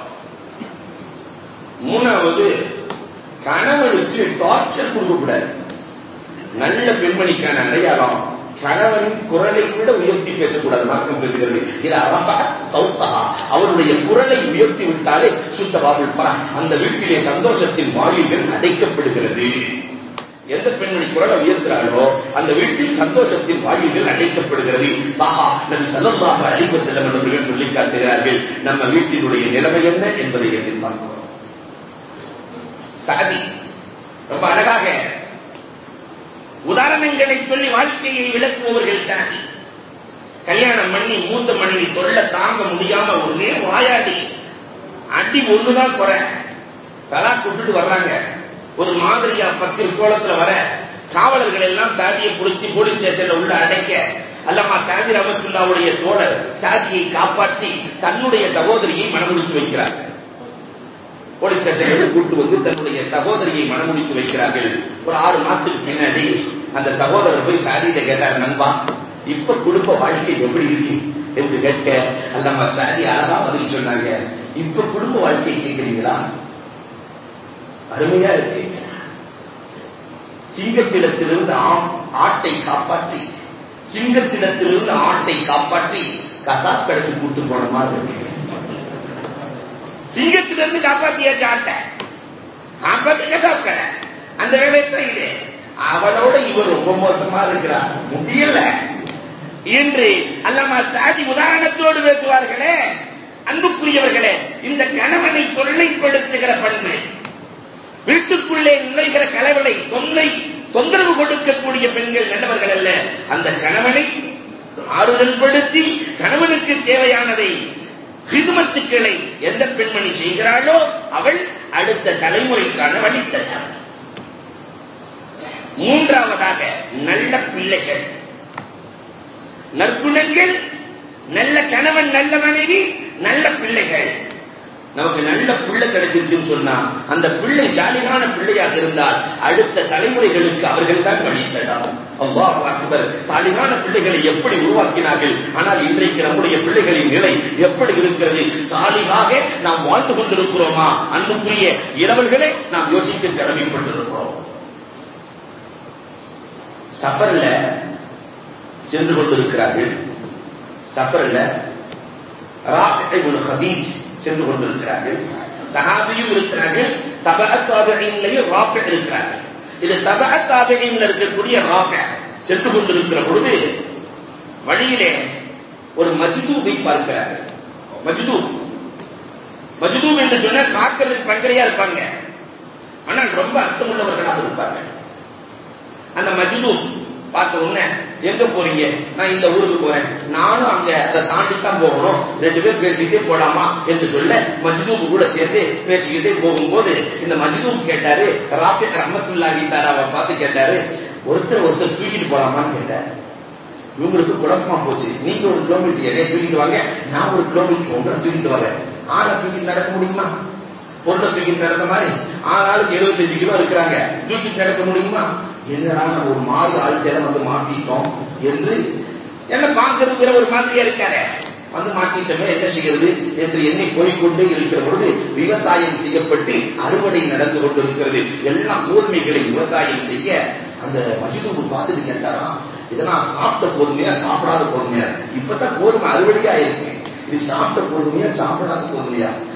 மூணாவது கணவனுக்கு டார்ச்சர் கொடுக்கக்கூடாது நல்ல பெண்மணிக்கான அடையாளம் கணவனின் குரலை விட உயர்த்தி பேசக்கூடாது மார்க்கம் பேசுகிறது இது அரபா சௌத்தா அவருடைய குரலை உயர்த்தி விட்டாலே சுத்தபாபுல் பரா அந்த வீட்டிலே சந்தோஷத்தின் வாயில்கள் அடைக்கப்படுகிறது எந்த பெண்மணி குரலை உயர்த்துறாளோ அந்த வீட்டில் சந்தோஷத்தின் வாயில்கள் அடைக்கப்படுகிறது தாஹா நபி சல்லல்லாஹு அலைஹி வஸல்லம் அவர்கள் சொல்லி காட்டுகிறார்கள் நம்ம வீட்டினுடைய நிலைமை என்ன என்பதை எண்ணி பார்க்கிறோம் சாதி ரொம்ப அழகாக உதாரணங்களை சொல்லி வாழ்க்கையை விளக்குபவர்கள் சாதி கல்யாணம் பண்ணி மூத்த மனைவி தொல்ல தாங்க முடியாம ஒரே வாயாடி அடி ஒண்ணுதான் குறை தலா கொட்டுட்டு வர்றாங்க ஒரு மாதிரியா பத்து கோலத்துல வர காவலர்கள் எல்லாம் சாதியை புடிச்சு போலீஸ் ஸ்டேஷன்ல உள்ள அடைக்க அல்லமா சாதி ரமத்துல்லாவுடைய தோழர் சாதியை காப்பாற்றி தன்னுடைய சகோதரியை மனமுடித்து வைக்கிறார் போலீஸ் ஸ்டேஷனுக்கு கூட்டு வந்து தன்னுடைய சகோதரியை மனமுடித்து வைக்கிறார்கள் ஒரு ஆறு மாசத்துக்கு பின்னாடி அந்த சகோதரர் போய் சாதியில கேட்டார் நண்பா இப்ப குடும்ப வாழ்க்கை எப்படி இருக்கு என்று கேட்க அல்லம்மா சாதி அழகா பதில் சொன்னாங்க இப்ப குடும்ப வாழ்க்கை கேட்கிறீங்களா அருமையா இருக்கு சிங்கத்திடத்திலிருந்து ஆட்டை காப்பாற்றி சிங்கத்திடத்திலிருந்து ஆட்டை காப்பாற்றி கசாப்களுக்கு கூட்டு போன மாதிரி இருக்கு சிங்கத்திலிருந்து காப்பாத்தியாச்சு ஆட்டை காப்பாத்தி கசாப்களை அந்த வேலையை தான் இது அவளோட இவர் ரொம்ப மோசமா இருக்கிறார் முடியல என்று அல்லமா சாதி உதாரணத்தோடு பேசுவார்களே அன்புக்குரியவர்களே இந்த கணவனை தொல்லைப்படுத்துகிற பண்பு வீட்டுக்குள்ளே நுழைகிற கலவலை தொல்லை தொந்தரவு கொடுக்கக்கூடிய பெண்கள் நல்லவர்கள் அல்ல அந்த கணவனை ஆறுதல் படுத்தி கணவனுக்கு தேவையானதை ஹிதுமத்துக்களை எந்த பெண்மணி செய்கிறாளோ அவள் அடுத்த தலைமுறைக்கான வழித்தட்டாள் மூன்றாவதாக நல்ல பிள்ளைகள் நற்குணங்கள் நல்ல கணவன் நல்ல மனைவி நல்ல பிள்ளைகள் நமக்கு நல்ல பிள்ளை கிடைச்சிருச்சுன்னு சொன்னா அந்த பிள்ளை சாலிகான பிள்ளையாக இருந்தால் அடுத்த தலைமுறைகளுக்கு அவர்கள் தான் வழித்தடம் அல்லாஹ் அக்பர் சாலிகான பிள்ளைகளை எப்படி உருவாக்கினார்கள் ஆனால் இன்றைக்கு நம்முடைய பிள்ளைகளின் நிலை எப்படி இருக்கிறது சாலிகாக நாம் வாழ்ந்து கொண்டிருக்கிறோமா அன்புக்குரிய இரவல்களே நாம் யோசிக்க கடமைப்பட்டிருக்கிறோம் சஃபர்ல சென்று கொண்டிருக்கிறார்கள் சஃபர்ல ராஃபி இப்னு ஹதீஜ் சென்று கொண்டிருக்கிறார்கள் சஹாபியும் இருக்கிறார்கள் தபஅத் தாபிஈன்லயும் ராஃபி இருக்கிறார்கள் இது தபஅத் தாபிஈன்ல இருக்கக்கூடிய ராஃபி சென்று கொண்டிருக்கிற பொழுது வழியிலே ஒரு மஜ்தூபை பார்க்கிறார்கள் மஜ்தூப் மஜ்தூப் என்று சொன்னா காக்கிறதுக்கு பங்கரையா இருப்பாங்க ஆனால் ரொம்ப அர்த்தமுள்ளவர்களாக இருப்பார்கள் அந்த மஜ்தூப் பார்த்த உடனே எங்க போறீங்க நான் இந்த ஊருக்கு போறேன் நானும் அங்க அதை தாண்டி தான் போகணும் ரெண்டு பேர் பேசிக்கிட்டே போலாமா என்று சொல்ல மஜ்தூப் கூட சேர்ந்து பேசிக்கிட்டே போகும்போது இந்த மஜ்தூப் கேட்டாரு ராஃபி ரஹமத்துல்லாஹி தாராவை பார்த்து கேட்டாரு ஒருத்தர் ஒருத்தர் தூக்கிட்டு போலாமான்னு கேட்டார் இவங்களுக்கு குழப்பமா போச்சு நீங்க ஒரு கிலோமீட்டர் என்னைய தூக்கிட்டு வாங்க நான் ஒரு கிலோமீட்டர் உங்களை தூக்கிட்டு வரேன் ஆளை தூக்கிட்டு நடக்க முடியுமா பொருளை தூக்கிட்டு நடந்த மாதிரி ஆளாளுக்கு எழுபத்தஞ்சு கிலோ இருக்கிறாங்க தூக்கிட்டு நடக்க முடியுமா என்னடா நம்ம ஒரு மாறு ஆள்கிட்ட வந்து மாட்டிட்டோம் என்று என்ன பார்க்கறதுங்கிற ஒரு மாதிரியா இருக்காரு வந்து மாட்டிட்டோமே என்ன செய்கிறது என்று எண்ணி போய்கொண்டே இருக்கிற பொழுது விவசாயம் செய்யப்பட்டு அறுவடை நடந்து கொண்டிருக்கிறது எல்லா கோதுமைகளை விவசாயம் செய்ய அந்த மஜிதூபு பார்த்துட்டு கேட்டாரா இதெல்லாம் சாப்பிட்ட போதுமையா சாப்பிடாத போதுமையா இப்பதான் கோதுமை அறுவடையா இருக்கு இது சாப்பிட்ட போதுமையா சாப்பிடாத போதுமையா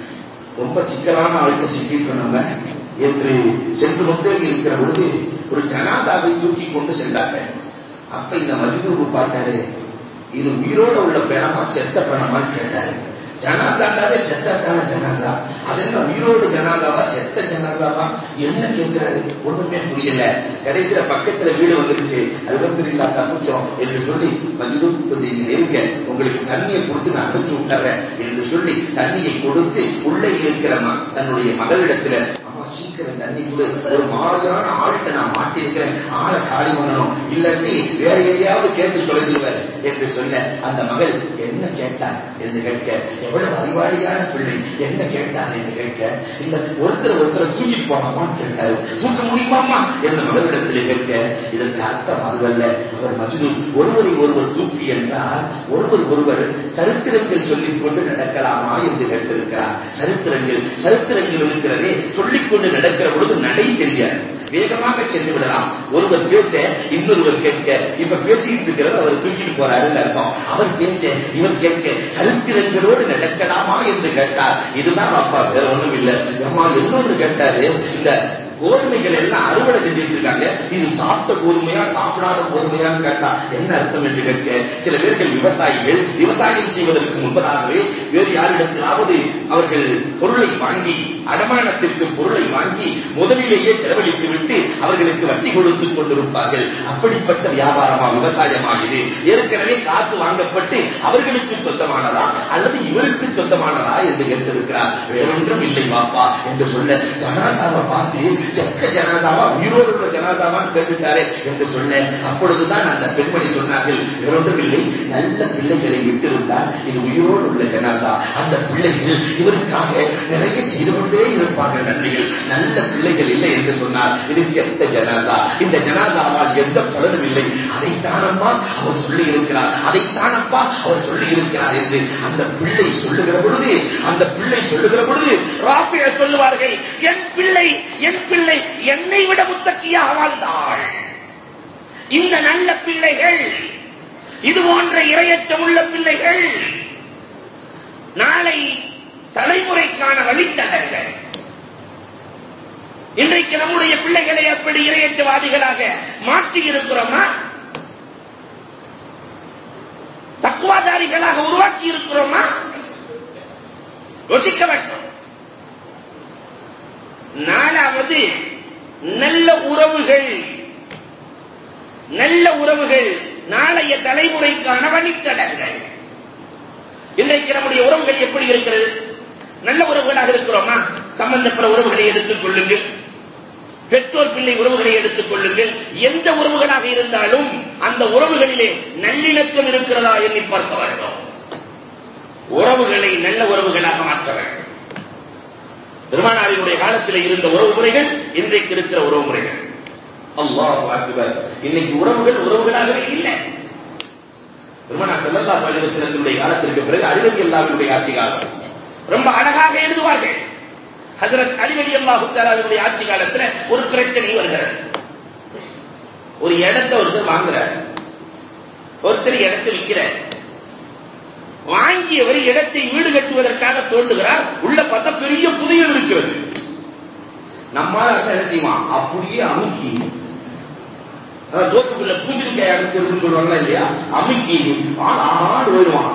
ரொம்ப சிக்கலான ஆளுக்கு சிக்கிட்டோம் நம்ம என்று சென்று கொண்டே இருக்கிற பொழுது ஒரு ஜனாதாவை தூக்கி கொண்டு சென்றார்கள் அப்ப இந்த மஜ்தூபு பார்த்தாரு இது உயிரோட உள்ள பிணமா செத்த பிணமான்னு கேட்டாரு ஜனாசாண்டாவே செத்தத்தான ஜனாசா அது என்ன உயிரோடு ஜனாசாவா செத்த ஜனாசாவா என்ன கேட்கிறாரு ஒண்ணுமே புரியல கடைசியில பக்கத்துல வீடு வந்துருச்சு அல்ஹம்துலில்லா தப்பிச்சோம் என்று சொல்லி மஜிதும் கொஞ்சம் நெருங்க உங்களுக்கு தண்ணியை கொடுத்து நான் அனுப்பிச்சு விட்டுறேன் என்று சொல்லி தண்ணியை கொடுத்து உள்ளே இருக்கிற ம- தன்னுடைய மகளிடத்துல அம்மா சீக்கிரம் தண்ணி கொடு ஒரு மாதிரியான ஆள்கிட்ட நான் மாட்டிருக்கிறேன் ஆளை காலி பண்ணணும் இல்லாட்டி வேற எதையாவது கேட்டு சொல்லிடுவார் என்று சொல்ல அந்த மகள் என்ன கேட்டார் என்று கேட்க எவ்வளவு அறிவாளியான பிள்ளை என்ன கேட்டார் என்று கேட்க இல்ல ஒருத்தர் ஒருத்தர் தூக்கிட்டு போலாமான்னு கேட்டாரு தூக்க முடியுமாமா என்ற மகளிடத்தில் கேட்க இதற்கு அர்த்தம் அதுவல்ல அவர் மஜ்னு ஒருவரை ஒருவர் தூக்கி என்றால் ஒருவர் ஒருவர் சரித்திரங்கள் சொல்லிக் கொண்டு நடக்கலாமா என்று கேட்டிருக்கிறார் சரித்திரங்கள் சரித்திரங்கள் இருக்கிறதே சொல்லிக் கொண்டு நடக்கிற பொழுது நடை தெரியாது வேகமாக சென்று விடலாம் ஒருவர் பேச இன்னொருவர் கேட்க இப்ப பேசிட்டு இருக்கிறவர் அவர் தூக்கிட்டு போறாருன்னு அர்த்தம் அவர் பேச இவர் கேட்க சரித்திரங்களோடு நடக்கலாமா என்று கேட்டார் இதுதான் அப்பா வேற ஒண்ணும் இல்ல அம்மா இன்னொன்று கேட்டாரு இந்த கோதுமைகள் எல்லாம் அறுவடை செஞ்சுட்டு இருக்காங்க இது சாப்பிட்ட கோதுமையா சாப்பிடாத கோதுமையான்னு கேட்டா என்ன அர்த்தம் என்று கேட்க சில பேர்கள் விவசாயிகள் விவசாயம் செய்வதற்கு முன்பதாகவே வேறு யாரிடத்திலாவது அவர்கள் பொருளை வாங்கி அடமானத்திற்கு பொருளை வாங்கி முதலிலேயே செலவழித்து விட்டு அவர்களுக்கு வட்டி கொடுத்து கொண்டிருப்பார்கள் அப்படிப்பட்ட வியாபாரமா விவசாயமா இது ஏற்கனவே காசு வாங்கப்பட்டு அவர்களுக்கு சொந்தமானதா அல்லது இவருக்கு சொந்தமானதா என்று கேட்டிருக்கிறார் வேறொன்றும் இல்லை பாப்பா என்று சொல்ல ஜனாதாவை பார்த்து செக்க ஜனாதாவா உயிரோடு உள்ள ஜனாதாவான்னு கேட்டுட்டாரே என்று சொல்ல அப்பொழுதுதான் அந்த பெண்மணி சொன்னார்கள் வேறொன்றும் இல்லை நல்ல பிள்ளைகளை விட்டிருந்தால் இது உயிரோடு உள்ள ஜனாதா அந்த பிள்ளைகள் இவருக்காக நிறைய செய்து கொண்டே இருப்பார்கள் நன்றிகள் நல்ல பிள்ளைகள் இல்லை என்று சொன்னார் இது செத்த ஜனாதா இந்த ஜனாதாவால் எந்த பலனும் இல்லை அதைத்தானம்மா அவர் சொல்லி இருக்கிறார் அதைத்தானப்பா அவர் சொல்லி இருக்கிறார் என்று அந்த பிள்ளை சொல்லுகிற பொழுது அந்த பிள்ளை சொல்லுகிற பொழுது ராபிய சொல்லுவார்கள் என் பிள்ளை என் பிள்ளை என்னை விட முத்தக்கியாக வாழ்ந்தாள் இந்த நல்ல பிள்ளைகள் இது போன்ற இரையச்சம் உள்ள பிள்ளைகள் நாளை தலைமுறைக்கான வழித்தடங்கள் இன்றைக்கு நம்முடைய பிள்ளைகளை அப்படி இரையச்சவாதிகளாக மாற்றி இருக்கிறோமா தக்குவாதாரிகளாக உருவாக்கி இருக்கிறோமா யோசிக்க வேண்டும் நாலாவது நல்ல உறவுகள் நல்ல உறவுகள் நாளைய தலைமுறைக்கான வழித்தடங்கள் இன்றைக்கு நம்முடைய உறவுகள் எப்படி இருக்கிறது நல்ல உறவுகளாக இருக்கிறோமா சம்பந்தப்பட்ட உறவுகளை எடுத்துக் கொள்ளுங்கள் பெற்றோர் பிள்ளை உறவுகளை எடுத்துக் கொள்ளுங்கள் எந்த உறவுகளாக இருந்தாலும் அந்த உறவுகளிலே நல்லிணக்கம் இருக்கிறதா எண்ணி பார்க்க வேண்டும் உறவுகளை நல்ல உறவுகளாக மாற்ற வேண்டும் பெருமானாரினுடைய காலத்தில் இருந்த உறவு முறைகள் இன்றைக்கு இருக்கிற உறவு முறைகள் அல்லாஹ் அக்பர் இன்னைக்கு உறவுகள் உறவுகளாகவே இல்லை பெருமானார் ஸல்லல்லாஹு அலைஹி வஸல்லமுடைய காலத்திற்கு பிறகு அலிரதி அல்லாஹ்வுடைய ஆட்சி காலம் ரொம்ப அழகாக எழுதுவார்கள் ஹஜரத் அலி அலி அல்லாஹு தஆலாவுடைய ஆட்சி காலத்துல ஒரு பிரச்சனை வருகிறது ஒரு இடத்தை ஒருத்தர் வாங்குறார் ஒருத்தர் இடத்தை விற்கிறார் வாங்கியவர் இடத்தை வீடு கட்டுவதற்காக தோண்டுகிறார் உள்ள பார்த்தா பெரிய புதையல் இருக்கிறது நம்மால அர்த்தம் என்ன செய்வான் அப்படியே அமுக்கி அதாவது தோப்புக்குள்ள பூஜிக்காய் அமுக்கிறதுன்னு சொல்லுவாங்களா இல்லையா அமுக்கி ஆள் ஆடு போயிடுவான்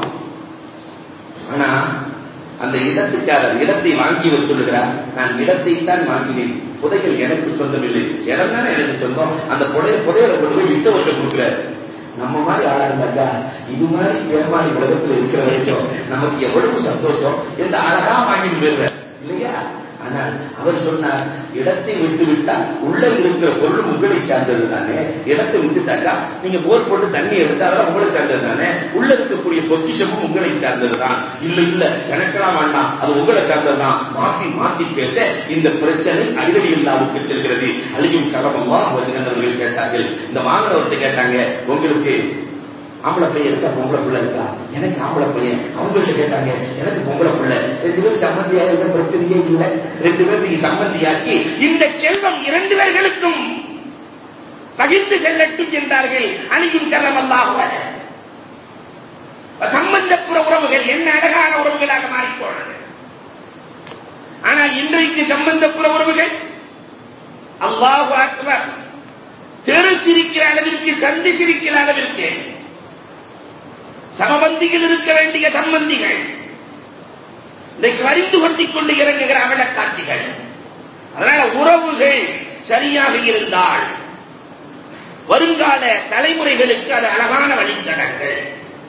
ஆனா அந்த இடத்துக்காரர் இடத்தை வாங்கியவர் சொல்லுகிறார் நான் இடத்தை தான் வாங்கினேன் புதையல் எனக்கு சொந்தமில்லை இடம் தானே எனக்கு சொந்தம் அந்த புதைய புதையலை கொண்டு போய் விட்டவர்கிட்ட கொடுக்கிறார் நம்ம மாதிரி ஆளா இருந்தாக்கா இது மாதிரி ஏமாறி உலகத்துல இருக்கிற வரைக்கும் நமக்கு எவ்வளவு சந்தோஷம் என்று அழகா வாங்கிட்டு போயிடுற இல்லையா ஆனால் அவர் சொன்னார் இடத்தை விட்டு விட்டால் உள்ள இருக்கிற பொருள் உங்களை சார்ந்தது தானே இடத்தை விட்டுட்டாக்கா நீங்க போர் போட்டு தண்ணி எடுத்தாலும் உங்களை சார்ந்தது தானே உள்ள இருக்கக்கூடிய பொக்கிஷமும் உங்களை சார்ந்தது தான் இல்ல இல்ல எனக்கெல்லாம் வேண்டாம் அது உங்களை சார்ந்தது தான் மாத்தி மாத்தி பேச இந்த பிரச்சனை அடிக்கடி இல்லாவுக்கு செல்கிறது அழியும் கரமல்லா வச்சுக்கிறவர்கள் கேட்டார்கள் இந்த வாங்கினவர்கிட்ட கேட்டாங்க உங்களுக்கு ஆம்பளை பையன் இருக்கா பொம்பளை பிள்ளை இருக்கா எனக்கு ஆம்பளை பையன் அவங்கள்ட்ட கேட்டாங்க எனக்கு பொம்பளை பிள்ளை ரெண்டு பேரும் சம்மந்தியா இருக்க பிரச்சனையே இல்லை ரெண்டு பேருக்கு சம்மந்தியாக்கி இந்த செல்வம் இரண்டு பேர்களுக்கும் பகிர்ந்து செல்லட்டும் என்றார்கள் அணியும் செல்லமல்லாக சம்பந்தப்புற உறவுகள் என்ன அழகான உறவுகளாக மாறிப்போனது இன்றைக்கு சம்பந்தப்புற உறவுகள் அல்லாஹ் அக்பர் தெரு சிரிக்கிற அளவிற்கு சந்தி சிரிக்கிற அளவிற்கு சமபந்திகள் இருக்க வேண்டிய சம்பந்திகள் இன்றைக்கு வரிந்து கொண்டிக் கொண்டு இறங்குகிற அவல காட்சிகள் அதனால உறவுகள் சரியாக இருந்தால் வருங்கால தலைமுறைகளுக்கு அது அழகான வழித்தடங்கள்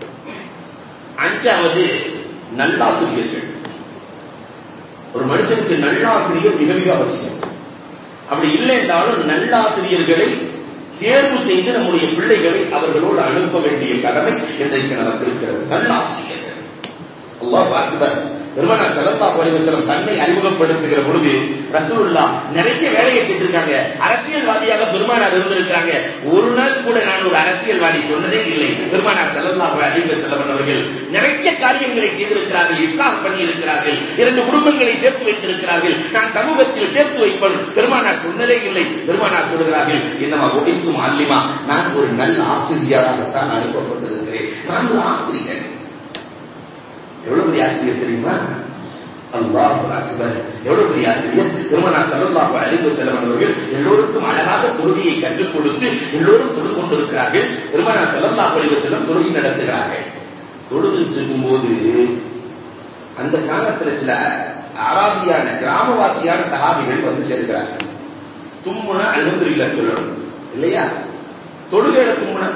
அஞ்சாவது நல்லாசிரியர்கள் ஒரு மனுஷனுக்கு நல்லாசிரியர் மிக மிக அவசியம் அப்படி இல்லை என்றாலும் நல்லாசிரியர்களை தேர்வு செய்து நம்முடைய பிள்ளைகளை அவர்களோடு அனுப்ப வேண்டிய கடமை இன்றைக்கு நமக்கு இருக்கிறது நல்லாசிரியர்கள் அல்லாஹ் அக்பர் பெருமானார் ஸல்லல்லாஹு அலைஹி வஸல்லம் தன்னை அறிமுகப்படுத்துகிற பொழுது ரசூலுல்லா நிறைய வேலையை செஞ்சிருக்காங்க அரசியல்வாதியாக பெருமானார் இருந்திருக்காங்க ஒரு நாள் கூட நான் ஒரு அரசியல்வாதி சொன்னதே இல்லை பெருமானார் ஸல்லல்லாஹு அலைஹி வஸல்லம் அவர்கள் நிறைய காரியங்களை செய்திருக்கிறார்கள் இஸ்லாம் பண்ணி இருக்கிறார்கள் இரண்டு குடும்பங்களை சேர்த்து வைத்திருக்கிறார்கள் நான் சமூகத்தில் சேர்த்து வைப்பேன் பெருமானார் சொன்னதே இல்லை பெருமானார் சொல்கிறார்கள் என்னமா ஒடிக்கும் அல்லிமா நான் ஒரு நல்ல ஆசிரியராகத்தான் அனுப்பப்பட்டிருக்கிறேன் நான் ஒரு ஆசிரியர் எவ்வளவு பெரிய ஆசிரியர் தெரியுமா அல்லாஹ் அக்பர் எவ்வளவு பெரிய ஆசிரியர் பெருமனார் ஸல்லல்லாஹு அலைஹி வஸல்லம் அவர்கள் எல்லோருக்கும் அழகாக தொழுகையை கற்றுக் கொடுத்து எல்லோரும் தொழுது கொண்டிருக்கிறார்கள் பெருமனார் ஸல்லல்லாஹு அலைஹி வஸல்லம் தொழுகை நடத்துகிறார்கள் தொழுதுட்டு இருக்கும்போது அந்த காலத்துல சில அராபியான கிராமவாசியான சஹாபிகள் வந்து சேர்க்கிறார்கள் தும்முனா அல்ஹம்துலில்லாஹ் சொல்லணும் இல்லையா தொழுகையில தும்முனா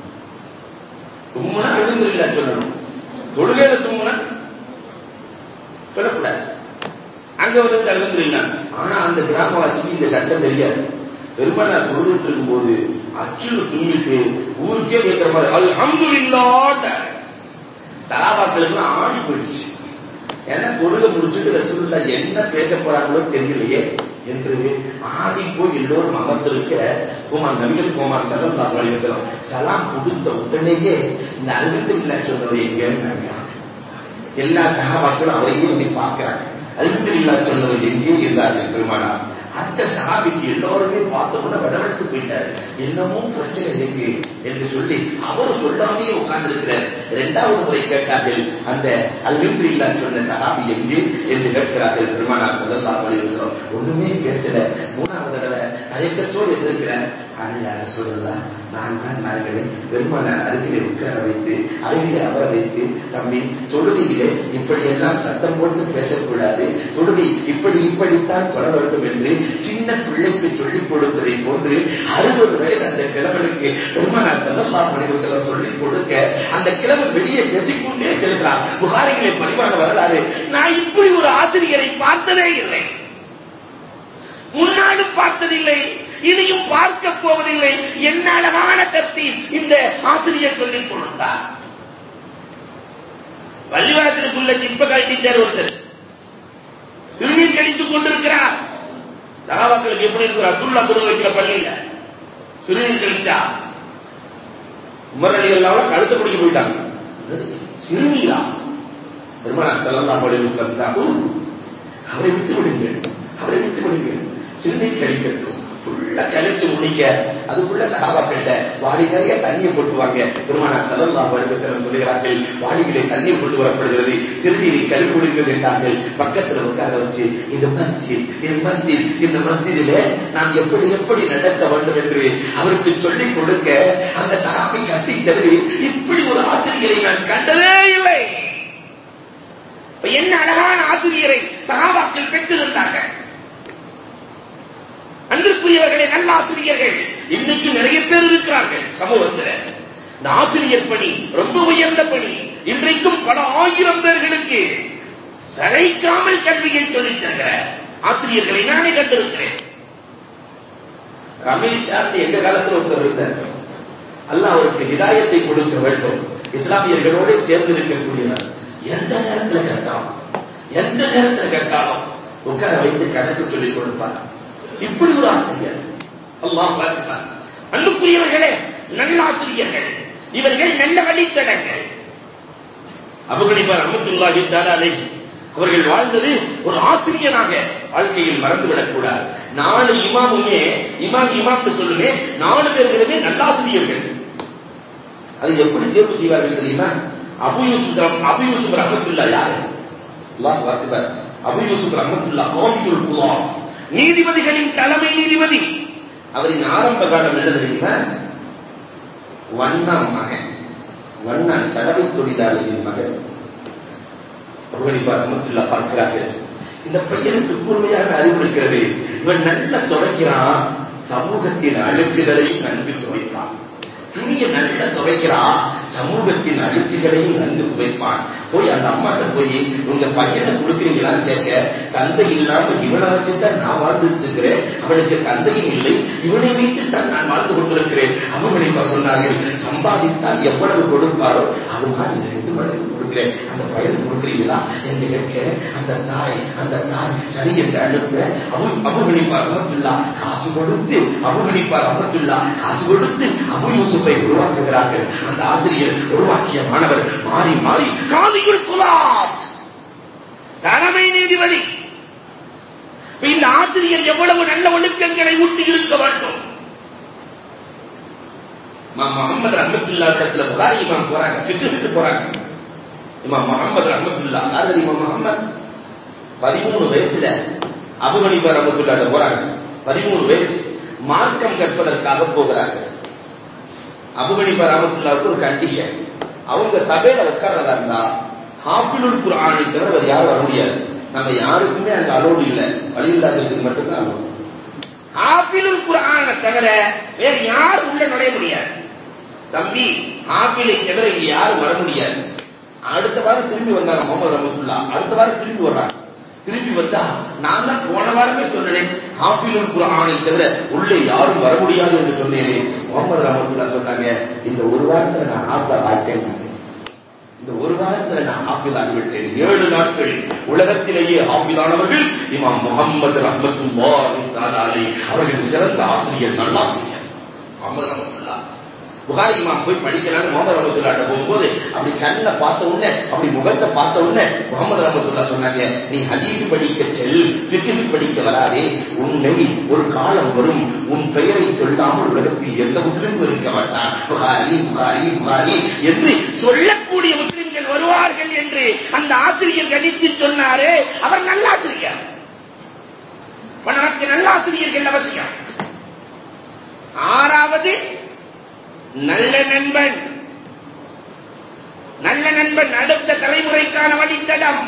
தும்முனா அல்ஹம்துலில்லாஹ் சொல்லணும் தொழுகையில தும்முனா சொல்லக்கூடாது அங்க வந்து அல்ஹம்துலில்லாஹ் ஆனா அந்த கிராமவாசிக்கு இந்த சட்டம் தெரியாது பெருமானார் தொழுதுட்டு இருக்கும்போது அச்சுல தும்மிட்டு ஊருக்கே கேட்கிற மாதிரி அல்ஹம்துலில்லாஹ் சலாபாக்களுக்கு ஆடி போயிடுச்சு ஏன்னா தொழுகை முடிச்சுட்டு ரசூலுல்லா என்ன பேச போறாங்களோ தெரியலையே என்று ஆடி போய் எல்லோரும் அமர்ந்திருக்க குமார் நபிகள் குமார் சல்லல்லாஹு அலைஹி வஸல்லம் சலாம் கொடுத்த உடனேயே இந்த அல்ஹம்துலில்லா சொன்னவர் எங்க எல்லா சஹாபாக்களும் அவரையே அப்படி பார்க்கிறாங்க அல்ஹம்துலில்லா சொன்னவர் எங்கே இருந்தார்கள் பெருமானார் அந்த சஹாபிக்கு எல்லோருமே பார்த்த உடனே வடவெடுத்து போயிட்டாரு என்னமோ பிரச்சனை இருக்கு என்று சொல்லி அவரும் சொல்லாமையே உட்கார்ந்து இருக்கிறார் இரண்டாவது முறை கேட்டார்கள் அந்த அல்ஹம்துலில்லா சொன்ன சஹாபி எங்கே என்று கேட்கிறார்கள் பெருமானார் ஸல்லல்லாஹு அலைஹி வஸல்லம் ஒண்ணுமே பேசல மூணாவது தடவை தயக்கத்தோடு எதிர்க்கிறார் அல்ல சொல்லலாம் நான் தான் நாயகனை பெருமானார் அருகிலே உட்கார வைத்து அருகிலே அமர வைத்து தம்பி தொழுகையிலே இப்படியெல்லாம் சத்தம் போட்டு பேசக்கூடாது தொழுகை இப்படி இப்படித்தான் தொட வேண்டும் என்று சின்ன பிள்ளைக்கு சொல்லிக் கொடுத்ததை போன்று அறுபது வயது அந்த கிழவனுக்கு பெருமானார் செல்லல்லாம் மனைவி செல்லம் சொல்லிக் கொடுக்க அந்த கிழவன் வெளியே பேசிக்கொண்டே செல்கிறார் புகாரிகளை பதிவான வரலாறு நான் இப்படி ஒரு ஆசிரியரை பார்த்ததே இல்லை முன்னாலும் பார்த்ததில்லை இனியும் பார்க்க போவதில்லை என்ன அழகான கத்தி இந்த ஆசிரியர் சொல்லிக் கொடுத்தார் பள்ளிவாசலுக்குள்ள சிப்ப கழித்தார் ஒருத்தர் திருநீர் கழித்துக் கொண்டிருக்கிறார் சகாபாக்களுக்கு எப்படி இருக்கிறார் அப்துல்லா குரு வைக்கிற பள்ளியில திருநீர் கழிச்சா உமரடி எல்லாம் கழுத்து பிடிக்க போயிட்டாங்க சிறுநீரா பெருமானார் செல்லலாம் பள்ளி அவரை விட்டு விடுங்கள் அவரை விட்டு விடுங்கள் சிறுநீர் கழிக்கட்டும் ஃபுல்லா கழிச்சு முடிக்க அதுக்குள்ள சகாபாக்கிட்ட வாடி நிறைய தண்ணியை போட்டுவாங்க பெருமானார் செல்லலாம் செல்லம் சொல்லுகிறார்கள் வாடிகளை தண்ணீர் கொண்டு வரப்படுகிறது சிறுநீரை கழுவிடுங்கள் என்றார்கள் பக்கத்துல உட்கார வச்சு இது மஸ்ஜித் இது மஸ்ஜித் இந்த மஸ்ஜிதிலே நாம் எப்படி எப்படி நடக்க வேண்டும் என்று அவருக்கு சொல்லிக் கொடுக்க அந்த சகாபி கட்டி தருவி இப்படி ஒரு ஆசிரியரை நான் கண்டதே இல்லை என்ன அழகான ஆசிரியரை சகாபாக்கள் பெற்றிருந்தார்கள் அன்பிற்குரியவர்களே நல்ல ஆசிரியர்கள் இன்னைக்கு நிறைய பேர் இருக்கிறார்கள் சமூகத்தில் இந்த ஆசிரியர் பணி ரொம்ப உயர்ந்த பணி இன்றைக்கும் பல ஆயிரம் பேர்களுக்கு சளைக்காமல் கல்வியை சொல்லித் தருகிற ஆசிரியர்களை நானே கண்டிருக்கிறேன் ரமேஷ் சார்ந்து எங்க காலத்தில் ஒருத்தர் இருந்தார் அல்ல அவருக்கு விதாயத்தை கொடுக்க வேண்டும் இஸ்லாமியர்களோடு சேர்ந்து இருக்கக்கூடியவர் எந்த நேரத்தில் கேட்டாலும் எந்த நேரத்தில் கேட்டாலும் உட்கார வைத்து கணக்கு சொல்லிக் கொடுப்பார் இப்படி ஒரு ஆசிரியர் அல்லாஹ் பார்க்கிறார் அன்புக்குரியவர்களே நல்ல ஆசிரியர்கள் இவர்கள் நல்ல வழித்தடங்கள் அபுகணிப்பார் அஹமத்துல்லாஹி தாலாலை அவர்கள் வாழ்ந்தது ஒரு ஆசிரியனாக வாழ்க்கையில் மறந்துவிடக் கூடாது நாலு இமாமுமே இமாம் இமாம் சொல்லுமே நாலு பேர்களுமே நல்லாசிரியர்கள் அது எப்படி தேர்வு செய்வார்கள் தெரியுமா அபு யூசுப் அபு யூசுப் ரஹமத்துல்லா யாரு அல்லாஹ் அக்பர் அபு யூசுப் ரஹமத்துல்லா கோபியுல் குலா நீதிபதிகளின் தலைமை நீதிபதி அவரின் ஆரம்ப காலம் என்ன தெரியுமா வண்ணான் மகன் வண்ணான் சடவை தொழிலாளியின் மகன் அபுகணிப்பா ரஹமத்துல்லா பார்க்கிறார்கள் இந்த பையனுக்கு கூர்மையாக அறிவுறுக்கிறது இவன் நல்ல துடைக்கிறான் சமூகத்தின் அழுக்குகளையும் நன்கு துவைப்பான் துணியை நல்ல துவைக்கிறான் சமூகத்தின் அழுக்குகளையும் நன்கு துவைப்பான் போய் அந்த அம்மாட்ட போய் உங்க பையனை கொடுக்குறீங்களான்னு கேட்க தந்தை இல்லாம இவனை வச்சுதான் நான் வாழ்ந்துட்டு இருக்கிறேன் அவனுக்கு தந்தையும் இல்லை இவனை வைத்து தான் நான் வாழ்ந்து கொண்டிருக்கிறேன் அவங்க சொன்னார்கள் சம்பாதித்தால் எவ்வளவு கொடுப்பாரோ அது மாதிரி ரெண்டு மடங்கு கொடுக்கிறேன் அந்த பையன் கொடுக்குறீங்களா என்று கேட்க அந்த தாய் அந்த தாய் சரி என்று அனுப்ப அபு அபுகணிப்பார் அமத்துல்லா காசு கொடுத்து அபுகணிப்பார் அமத்துல்லா காசு கொடுத்து அபு யூசுஃபை உருவாக்குகிறார்கள் அந்த ஆசிரியர் உருவாக்கிய மாணவர் மாறி மாறி காதியுல் குலாத் தலைமை நீதிபதி இந்த ஆசிரியர் எவ்வளவு நல்ல ஒழுக்கங்களை ஊட்டி இருக்க வேண்டும் முகமது ரஹமத்துல்லா இடத்துல புகாரி இமாம் போறாங்க கிட்டு போறாங்க இமாம் முகமது ரஹமத்துல்லா யார் இமாம் முகமது பதிமூணு வயசுல அபுகணிபா ரஹமத்துல்லாட்ட போறாங்க பதிமூணு வயசு மார்க்கம் கற்பதற்காக போகிறாங்க அபுகணிபா ரஹமத்துல்லாவுக்கு ஒரு கண்டிஷன் அவங்க சபையில உட்கார்றதா இருந்தா ஹாஃபிலுல் குர்ஆனை தவிர வேற யாரும் வர முடியாது நம்ம யாருக்குமே அங்க அலோடு இல்லை வழி இல்லாததுக்கு மட்டும்தான் அலோடு ஹாஃபிலுல் குர்ஆனை தவிர வேற யாரும் உள்ள நுழைய முடியாது தம்பி ஹாஃபிலை தவிர இங்க யாரும் வர முடியாது அடுத்த வாரம் திரும்பி வந்தாங்க முகமது ரமத்துல்லா அடுத்த வாரம் திரும்பி வர்றாங்க திரும்பி வந்தா நான் தான் போன வாரமே சொன்னேன் ஹாஃபிலுல் குர்ஆனை தவிர உள்ளே யாரும் வர முடியாது என்று சொன்னேனே முகமது ரமத்துல்லா சொன்னாங்க இந்த ஒரு வாரத்துல நான் ஹாஃபா ஆயிட்டேன் இந்த ஒரு வாரத்துல நான் ஹாஃபில் ஆகிவிட்டேன் ஏழு நாட்கள் உலகத்திலேயே ஹாஃபிலானவர்கள் இமாம் முகமது ரஹமத்துல்லாஹி தஆலா அவர்கள் சிறந்த ஆசிரியர் நல்லாசிரியர் முகமது ரஹமத்துல்லா புகாரி இமாம் போய் படிக்கலாம்னு முகமது ரஹமத்துல்லாட்ட போகும்போது அப்படி கண்ணை பார்த்த உடனே அப்படி முகத்தை பார்த்த உடனே முகமது ரஹமத்துல்லா சொன்னாங்க நீ ஹதீஸ் படிக்க செல் ஃபிக்ஹ் படிக்க வராதே உன்னை ஒரு காலம் வரும் உன் பெயரை சொல்லாமல் உலகத்தில் எந்த முஸ்லிமும் இருக்க மாட்டான் புகாரி புகாரி புகாரி என்று சொல்லக்கூடிய முஸ்லிம்கள் வருவார்கள் என்று அந்த ஆசிரியர் கணித்து சொன்னாரே அவர் நல்ல ஆசிரியர் நமக்கு நல்ல ஆசிரியர்கள் அவசியம் ஆறாவது நல்ல நண்பன் நல்ல நண்பன் அடுத்த தலைமுறைக்கான வழித்தடம்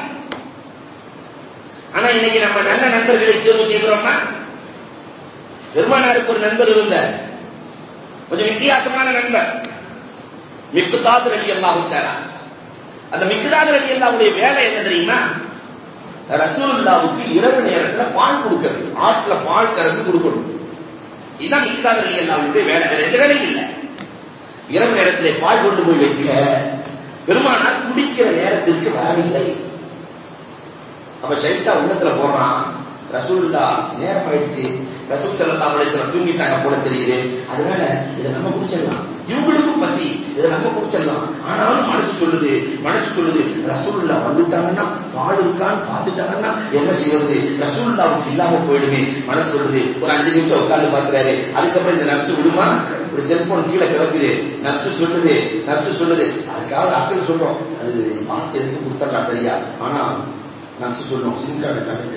ஆனா இன்னைக்கு நம்ம நல்ல நண்பர்களை தேர்வு செய்கிறோமா பெருமானாருக்கு ஒரு நண்பர் இருந்தார் கொஞ்சம் வித்தியாசமான நண்பர் மிக்குதாது அலி அல்லாஹு தாரா அந்த மிக்குதாது அலி அல்லாவுடைய வேலை என்ன தெரியுமா ரசூலுல்லாவுக்கு இரவு நேரத்துல பால் கொடுக்கிறது ஆற்றுல பால் கறந்து கொடுக்கணும் இதுதான் மிக்குதாது அலி அல்லாவுடைய வேலை வேற எந்த வேலையும் இல்லை இரவு நேரத்திலே பால் கொண்டு போய் வைக்க பெருமானார் குடிக்கிற நேரத்திற்கு வரவில்லை அப்ப சைத்தா உள்ளத்துல போறான் ரசூல்லா நேரம் ஆயிடுச்சு ரசூல் ஸல்லல்லாஹு அலைஹி வஸல்லம் தூங்கிட்டாங்க போல தெரியுது அதனால இதை நம்ம குடிச்சிடலாம் இவங்களுக்கும் பசி இதை நம்ம குடிச்சிடலாம் ஆனாலும் மனசு சொல்லுது மனசு சொல்லுது ரசூல்லா வந்துட்டாங்கன்னா பால் இருக்கான்னு பார்த்துட்டாங்கன்னா என்ன செய்வது ரசூல்லாவுக்கு இல்லாம போயிடுமே மனசு சொல்லுது ஒரு அஞ்சு நிமிஷம் உட்கார்ந்து பார்க்கிறாரு அதுக்கப்புறம் இந்த நர்ஸ் விடுமா ஒரு செல்போன் கீழே கிடக்குது நர்ஸ் சொல்லுது நர்ஸ் சொல்லுது அதுக்காக அக்கள் சொல்றோம் அது மாத்தி எடுத்து கொடுத்துடலாம் சரியா ஆனா நர்ஸ் சொல்லும் சிம் கார்டு கணக்கு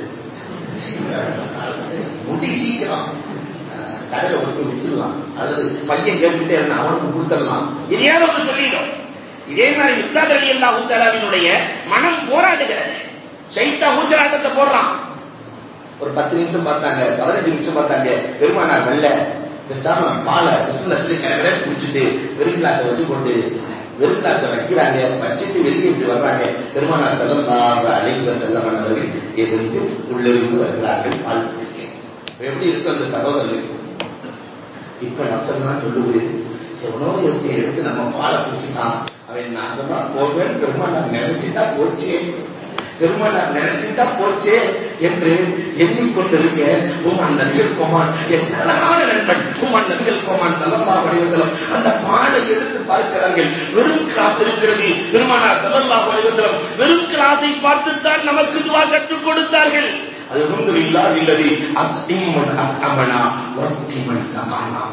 முடி சீக்கிரம் கடையில கொண்டு போய் வித்துடலாம் அல்லது பையன் கேட்டுட்டே இருந்தா அவனுக்கு கொடுத்துடலாம் எதையாவது ஒன்று சொல்லிடும் இதே மாதிரி முக்தாத் அலி அல்லா உத்தலாவினுடைய மனம் போராடுகிறது சைத்தா ஊச்சலாட்டத்தை போடுறான் ஒரு பத்து நிமிஷம் பார்த்தாங்க பதினஞ்சு நிமிஷம் பார்த்தாங்க பெருமானார் நல்ல பேசாம பாலை பிசினஸ்ல கிடக்கிற குடிச்சிட்டு வெறும் கிளாஸை வச்சு கொண்டு வெறும் கிளாஸை வைக்கிறாங்க வச்சுட்டு வெளியே இப்படி வர்றாங்க பெருமானார் செல்லம் அழைவ செல்லமானவர்கள் இருந்து உள்ளிருந்து வருகிறார்கள் பால் குடிக்க எப்படி இருக்கு அந்த சகோதரர்கள் இப்ப நப்சம் தான் சொல்லுவது எவனோ ஒருத்தைய எடுத்து நம்ம பாலை குடிச்சுட்டான் அவன் நாசமா போவேன் பெருமானார் நினைச்சுட்டா போச்சே பெருமானார் நினைச்சுட்டா போச்சே என்று எண்ணிக்கொண்டிருக்க உமான் நபிகள் கோமான் என் அழகான நண்பன் உமான் நபிகள் கோமான் சல்லல்லா வடிவசலம் அந்த பாடை எடுத்து பார்க்கிறார்கள் வெறும் கிளாஸ் இருக்கிறது பெருமானார் சல்லல்லா வடிவசலம் வெறும் கிளாஸை பார்த்துத்தான் நமக்கு துவா கற்றுக் கொடுத்தார்கள் அல்ஹம்துலில்லாஹ் இல்லதி அத்திமன் அமனா வஸ்திமன் சகானா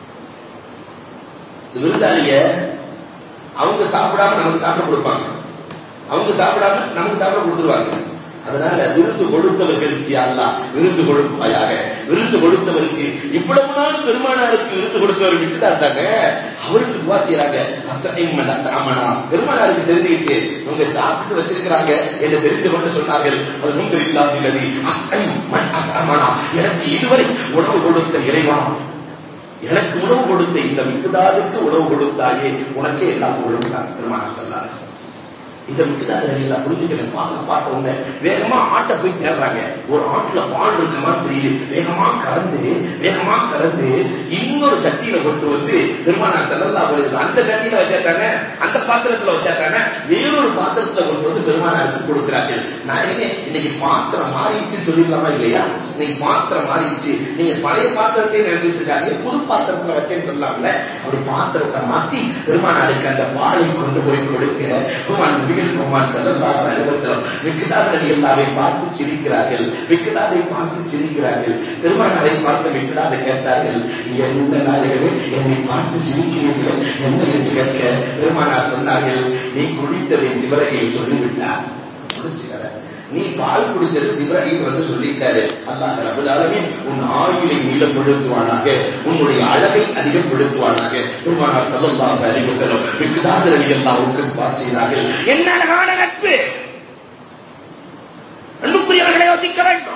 விருந்தாளிய அவங்க சாப்பிடாம நமக்கு சாப்பிட கொடுப்பாங்க அவங்க சாப்பிடாம நமக்கு சாப்பிட கொடுத்துருவாங்க அதனால விருந்து கொடுத்தவர்களுக்கு அல்லா விருந்து கொடுப்பாயாக விருந்து கொடுத்தவருக்கு இவ்வளவு நாள் பெருமானாருக்கு விருந்து கொடுத்தவர் விட்டுதான் தாங்க அவருக்கு துவா செய்யறாங்க அத்தமனா பெருமானாருக்கு தெரிஞ்சுக்கிட்டு இவங்க சாப்பிட்டு வச்சிருக்கிறாங்க என்று தெரிந்து கொண்டு சொன்னார்கள் அது முன்பு இல்லாதது அத்தமனா எனக்கு இதுவரை உணவு கொடுத்த இறைவா எனக்கு உணவு கொடுத்த இந்த மிக்குதாதுக்கு உணவு கொடுத்தாயே உனக்கே எல்லாம் கொடுத்தாங்க பெருமானார் சொல்லாரு இந்த மிக்குதாது எல்லாம் புரிஞ்சுக்கல பார்க்க பார்த்த உடனே வேகமா ஆட்டை போய் தேடுறாங்க ஒரு ஆட்டுல பால் இருக்குமா தெரியுது வேகமா கறந்து வேகமா கறந்து இன்னொரு சட்டியில கொண்டு வந்து பெருமானார் செல்லல்லா போயிருது அந்த சட்டியில வச்சாட்டாங்க அந்த பாத்திரத்துல வச்சாட்டாங்க வேறொரு பாத்திரத்துல கொண்டு வந்து பெருமானாருக்கு கொடுக்கிறார்கள் நான் எங்க இன்னைக்கு பாத்திரம் மாறிடுச்சுன்னு சொல்லிடலாமா இல்லையா இன்னைக்கு பாத்திரம் மாறிடுச்சு நீங்க பழைய பாத்திரத்தையும் நினைச்சிட்டு இருக்காங்க புது பாத்திரத்துல வச்சேன்னு சொல்லலாம்ல அப்படி பாத்திரத்தை மாத்தி பெருமானாருக்கு அந்த பாலை கொண்டு போய் கொடுக்க பெருமான் நபிகள் பெருமான் செல்லல்லாஹு அலைஹி வஸல்லம் விக்தாத் ரலியல்லாஹை பார்த்து சிரிக்கிறார்கள் விக்தாதை பார்த்து சிரிக்கிறார்கள் பெருமானாரை பார்த்து விக்தாதை கேட்டார்கள் என்ன நாயகமே என்னை பார்த்து சிரிக்கிறீர்கள் என்ன என்று கேட்க பெருமானார் சொன்னார்கள் நீ குடித்ததை ஜிபரையில் சொல்லிவிட்டார் முடிச்சுக்கிற நீ பால் குடிச்சது ஜிப்ராஹிம் வந்து சொல்லிட்டாரு அல்லாஹ் ரபுல் ஆலமீன் உன் ஆயுளை நீளப்படுத்துவானாக உன்னுடைய அழகை அதிகப்படுத்துவானாக பெருமானார் ஸல்லல்லாஹு அலைஹி வஸல்லம் மிக்தாத் ரலியல்லாஹுக்கு பாய்ச்சினார்கள் என்ன அழகான நட்பு அன்புக்குரியவர்களை யோசிக்க வேண்டும்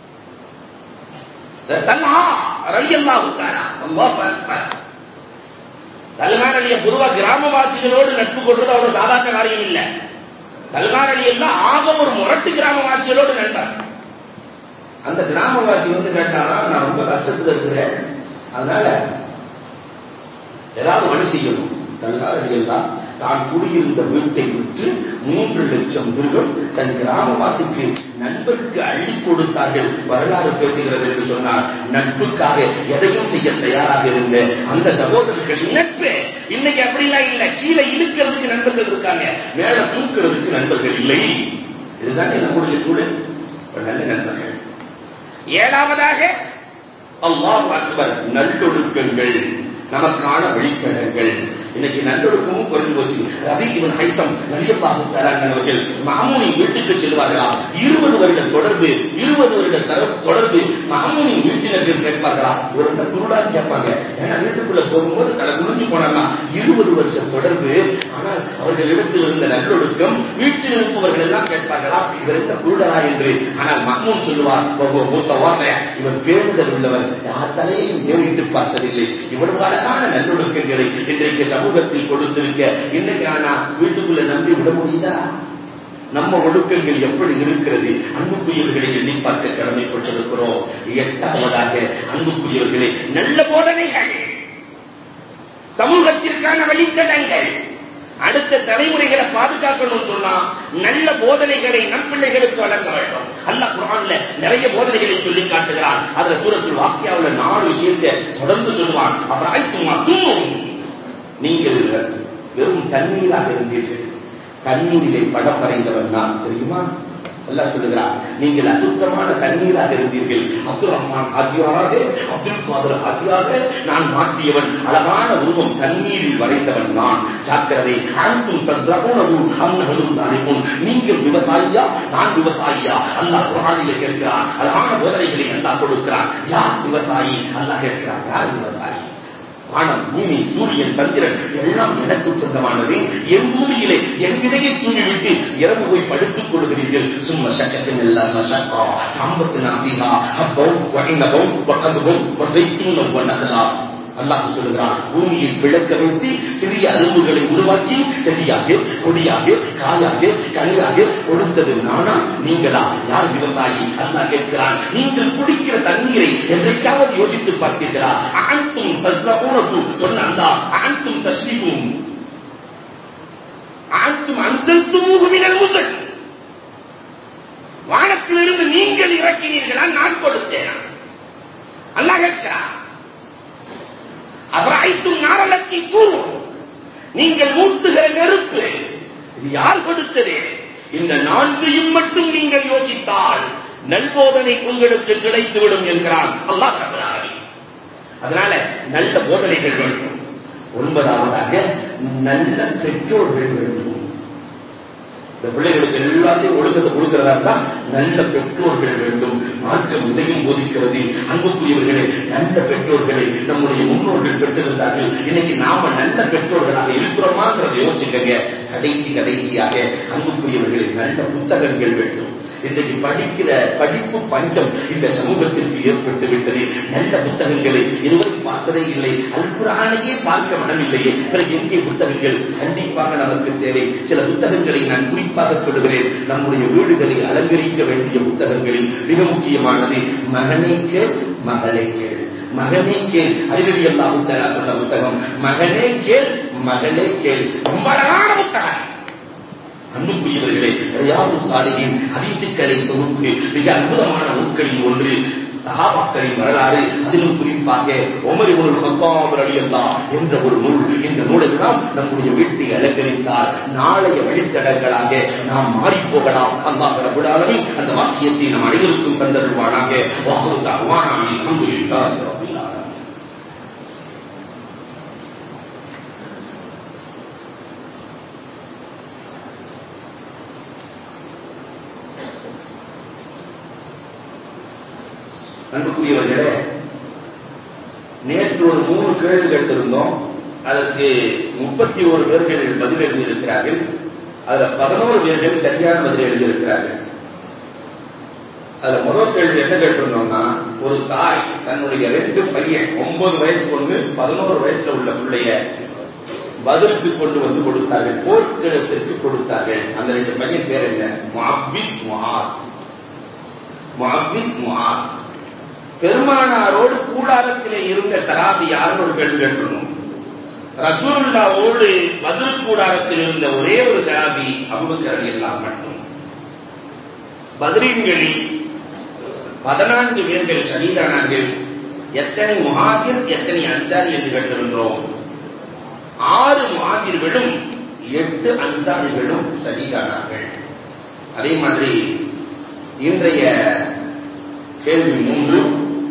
தல்ஹா ரலியல்லாஹு தஆலா அல்லாஹ் அக்பர் தல்ஹா ரலிய பொதுவா கிராமவாசிகளோடு நட்பு கொள்றது அவ்வளவு சாதாரண காரியம் இல்லை கல்கார் அலி எல்லாம் ஆக ஒரு முரட்டு கிராமவாசிகளோடு நண்பார் அந்த கிராமவாசி வந்து கேட்டாரா நான் ரொம்ப கஷ்டத்துல இருக்கிறேன் அதனால ஏதாவது வழி செய்யணும் கல்கார் அலி எல்லாம் தான் குடியிருந்த வீட்டை விட்டு மூன்று லட்சம் திருகம் தன் கிராமவாசிக்கு நண்பருக்கு அள்ளி கொடுத்தார்கள் வரலாறு பேசுகிறது என்று சொன்னார் நட்புக்காக எதையும் செய்ய தயாராக இருந்த அந்த சகோதரர்கள் நட்பு இன்னைக்கு அப்படிலாம் இல்ல கீழே இழுக்கிறதுக்கு நண்பர்கள் இருக்காங்க மேல தூக்குறதுக்கு நண்பர்கள் இல்லை இதுதானே நம்முடைய சூழல் நல்ல நண்பர்கள் ஏழாவதாக அல்லாஹ் அக்பர் நல்லொழுக்கங்கள் நமக்கான வழித்தடங்கள் இன்னைக்கு நல்லொழுக்கமும் குறைஞ்சு போச்சு ரவி இவன் ஹைத்தம் நலியல்லாஹு தராங்கவர்கள் மாமூனி வீட்டுக்கு செல்வார்களா இருபது வருட தொடர்பு இருபது வருட தொடர்பு மாமூனி வீட்டினர்கள் கேட்பார்களா ஒரு குருடான்னு கேட்பாங்க ஏன்னா வீட்டுக்குள்ள போகும்போது தலை குனிஞ்சு போனாங்கன்னா இருபது வருஷம் தொடர்பு ஆனால் அவர்களிடத்தில் இருந்த நல்லொழுக்கம் வீட்டில் இருப்பவர்கள் எல்லாம் கேட்பார்களா இவர் என்ன குருடரா என்று ஆனால் மஹ்மூன் சொல்லுவார் மூத்த ஓர்ல இவர் பேருதல் உள்ளவர் யார் தலையையும் நேரிட்டு பார்த்ததில்லை இவ்வளவு அழகான நல்லொழுக்கங்களை இன்றைக்கு சமூகத்தில் கொடுத்திருக்க இன்னைக்கு ஆனா வீட்டுக்குள்ள நம்பி விட முடியுதா நம்ம ஒழுக்கங்கள் எப்படி இருக்கிறது அன்புக்குரியவர்களை எண்ணி பார்க்க கடமைப்பட்டிருக்கிறோம் எட்டாவதாக அன்புக்குரியவர்களை நல்ல போதனைகள் சமூகத்திற்கான வழித்தடங்கள் அடுத்த தலைமுறைகளை பாதுகாக்கணும்னு சொன்னா நல்ல போதனைகளை நம் பிள்ளைகளுக்கு வழங்க வேண்டும் அல்லாஹ் குரான்ல நிறைய போதனைகளை சொல்லி காட்டுகிறான் அதுல சூரத்தில் வாக்கியாவுல நாலு விஷயத்தை தொடர்ந்து சொல்லுவான் அப்புறம் ஆய்த்துமா தூணும் நீங்கள் வெறும் தண்ணீராக இருந்தீர்கள் தண்ணீரிலே படம் வரைந்தவன் நான் தெரியுமா அல்லாஹ் சொல்லுகிறான் நீங்கள் அசுத்தமான தண்ணீராக இருந்தீர்கள் அப்துல் ரஹ்மான் ஹாஜியாராக அப்துல் காதர் ஹாஜியாக நான் மாற்றியவன் அழகான உருவம் தண்ணீரில் வரைந்தவன் நான் ஜாக்கிரதை அன்தும் தஸ்ரபூனஹு அன்னஹும் சாலிஹூன் நீங்கள் விவசாயியா நான் விவசாயியா அல்லாஹ் குர்ஆனிலே கேட்கிறான் அழகான போதனைகளை அல்லாஹ் கொடுக்கிறான் யார் விவசாயி அல்லாஹ் கேட்கிறான் யார் விவசாயி வானம் பூமி சூரியன் சந்திரன் எல்லாம் எனக்கு சொந்தமானது என் பூமியிலே என் விதையை தூவிவிட்டு இரவு போய் படுத்துக் கொள்கிறீர்கள் சும்மா சக்கத்தின் எல்லாம் சக்கா சம்பத்து நாசிகா ஹப்பம் வகைநபம் வக்கதுபம் வசைத்தும் வண்ணகலாம் அல்லாஹ் சொல்லுகிறான் பூமியை விளக்க வைத்து சிறிய அரும்புகளை உருவாக்கி செடியாக கொடியாக காயாக கனியாக கொடுத்தது நானா நீங்களா யார் விவசாயி அல்லாஹ் கேட்கிறான் நீங்கள் குடிக்கிற தண்ணீரை என்றைக்காவது யோசித்து பார்த்தீர்களா அனைத்தும் தஸ்லூனத்து சொன்ன அல்லா அனைத்தும் தஸ்லீமும் அனைத்தும் அன்சல்துமூஹு மினல் முசல் வானத்திலிருந்து நீங்கள் இறக்கினீர்களா நான் கொடுத்தேன் அல்லாஹ் கேட்கிறான் அவராய்த்தும் நாரலத்தை கூறும் நீங்கள் மூட்டுகிற நெருப்பு இது யார் கொடுத்தது இந்த நான்கையும் மட்டும் நீங்கள் யோசித்தால் நல்போதனை உங்களுக்கு கிடைத்துவிடும் என்கிறான் அல்லாஹ் அதனால நல்ல போதனைகள் வேண்டும் ஒன்பதாவதாக நல்ல பெற்றோர்கள் வேண்டும் இந்த பிள்ளைகளுக்கு எல்லாத்தையும் ஒழுக்கத்தை கொடுக்கிறதா இருந்தா நல்ல பெற்றோர்கள் வேண்டும் மார்க்கம் இதையும் போதிக்கிறது அன்புக்குரியவர்களே நல்ல பெற்றோர்களை நம்முடைய முன்னோர்கள் பெற்றிருந்தார்கள் இன்னைக்கு நாம நல்ல பெற்றோர்களாக இருக்கிறோமாங்கிறத யோசிச்சுக்கங்க கடைசி கடைசியாக அன்புக்குரியவர்களை நல்ல புத்தகங்கள் வேண்டும் இன்றைக்கு படிக்கிற படிப்பு பஞ்சம் இந்த சமூகத்திற்கு ஏற்பட்டு விட்டது நல்ல புத்தகங்களை இதுவரை பார்த்ததே இல்லை அல்குரானையே பார்க்க மனமில்லையே பிறகு எங்கே புத்தகங்கள் கண்டிப்பாக நமக்கு தேவை சில புத்தகங்களை நான் குறிப்பாக சொல்லுகிறேன் நம்முடைய வீடுகளை அலங்கரிக்க வேண்டிய புத்தகங்களில் மிக முக்கியமானது மகனே கேள் மகளே கேள் மகனே கேள் அறிவதி அல்லாஹு தஆலா சொன்ன புத்தகம் மகனே கேள் மகளே கேள் ரொம்ப அழகான புத்தகம் அன்புக்குரியவர்களே ரியாது சாலிகின் ஹதீசுக்களை தொகுப்பு மிக அற்புதமான நூல்களில் ஒன்று சஹாபாக்களின் வரலாறு அதிலும் குறிப்பாக ஒமர் இப்னுல் கத்தாப் ரலியல்லாஹ் என்ற ஒரு நூல் இந்த நூலெல்லாம் நம்முடைய வீட்டை அலங்கரித்தால் நாளைய வழித்தடங்களாக நாம் மாறி போகலாம் அல்லாஹ் ரப்பல் ஆலமீன் அந்த வாக்கியத்தை நம் அனைவருக்கும் தந்தருவானாக வாஹு தஅவானா அல்ஹம்துலில்லாஹி ரப்பில் ஆலமீன் அன்புக்குரியவர்களே நேற்று ஒரு மூணு கேள்வி கேட்டிருந்தோம் அதற்கு முப்பத்தி ஒரு பேர்கள் பதில் எழுதியிருக்கிறார்கள் அதுல பதினோரு பேர்கள் சரியான பதில் எழுதியிருக்கிறார்கள் அதுல முதல் கேள்வி என்ன கேட்டிருந்தோம்னா ஒரு தாய் தன்னுடைய ரெண்டு பையன் ஒன்பது வயசு ஒன்று பதினோரு வயசுல உள்ள பிள்ளைய பதிலுக்கு கொண்டு வந்து கொடுத்தார்கள் போர்க்களத்திற்கு கொடுத்தார்கள் அந்த ரெண்டு பையன் பேர் என்ன முஅப்பித் முஆத் முஅப்பித் முஆத் பெருமானாரோடு கூடாரத்திலே இருந்த சராபி யாரும் ஒரு கேள்வி கேட்கணும் ரசூலுல்லாவோடு பதில் கூடாரத்தில் இருந்த ஒரே ஒரு சராபி அபுபக்கர் எல்லாம் மட்டும் பதிரீன்களில் பதினான்கு பேர்கள் ஷஹீதானார்கள் எத்தனை முஹாஜிர் எத்தனை அன்சாரி என்று கேட்டிருந்தோம் ஆறு முஹாஜிர்களும் எட்டு அன்சாரிகளும் ஷஹீதானார்கள் அதே மாதிரி இன்றைய கேள்வி மூன்று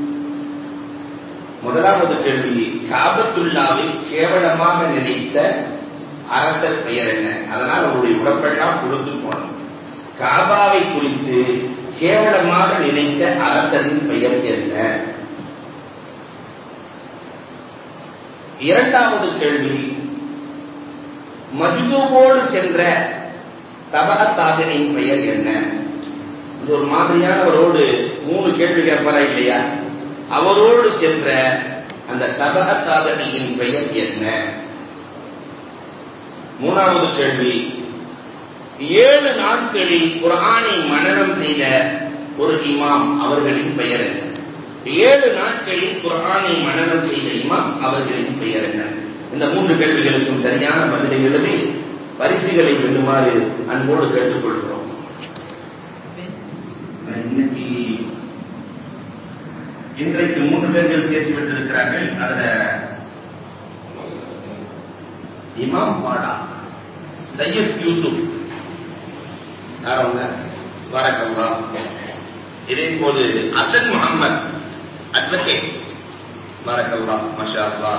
முதலாவது கேள்வி காபத்துல்லாவை கேவலமாக நினைத்த அரசர் பெயர் என்ன அதனால் அவருடைய உடம்பெல்லாம் கொடுத்து போனோம் காபாவை குறித்து கேவலமாக நினைத்த அரசரின் பெயர் என்ன இரண்டாவது கேள்வி மஜ்தூபோடு சென்ற தபகத்தாகனின் பெயர் என்ன இது ஒரு மாதிரியானவரோடு மூணு கேள்வி கேட்பாரா இல்லையா அவரோடு சென்ற அந்த தபகத்தாகனியின் பெயர் என்ன மூணாவது கேள்வி ஏழு நாட்களில் குரானை மனனம் செய்த ஒரு இமாம் அவர்களின் பெயர் என்ன ஏழு நாட்களில் குரானை மனனம் செய்த இமாம் அவர்களின் பெயர் என்ன இந்த மூன்று கேள்விகளுக்கும் சரியான பதிலை எழுதி பரிசுகளை வெல்லுமாறு அன்போடு கேட்டுக்கொள்கிறோம் இன்னைக்கு இன்றைக்கு மூன்று பேர்கள் தேர்ச்சி பெற்றிருக்கிறார்கள் அதுல இமாம் பாடா சையத் யூசுப் யாரவங்க வரக்கல்லா இதே போது அசன் முகமது அட்வொகேட் வரக்கல்லா மஷா அல்லா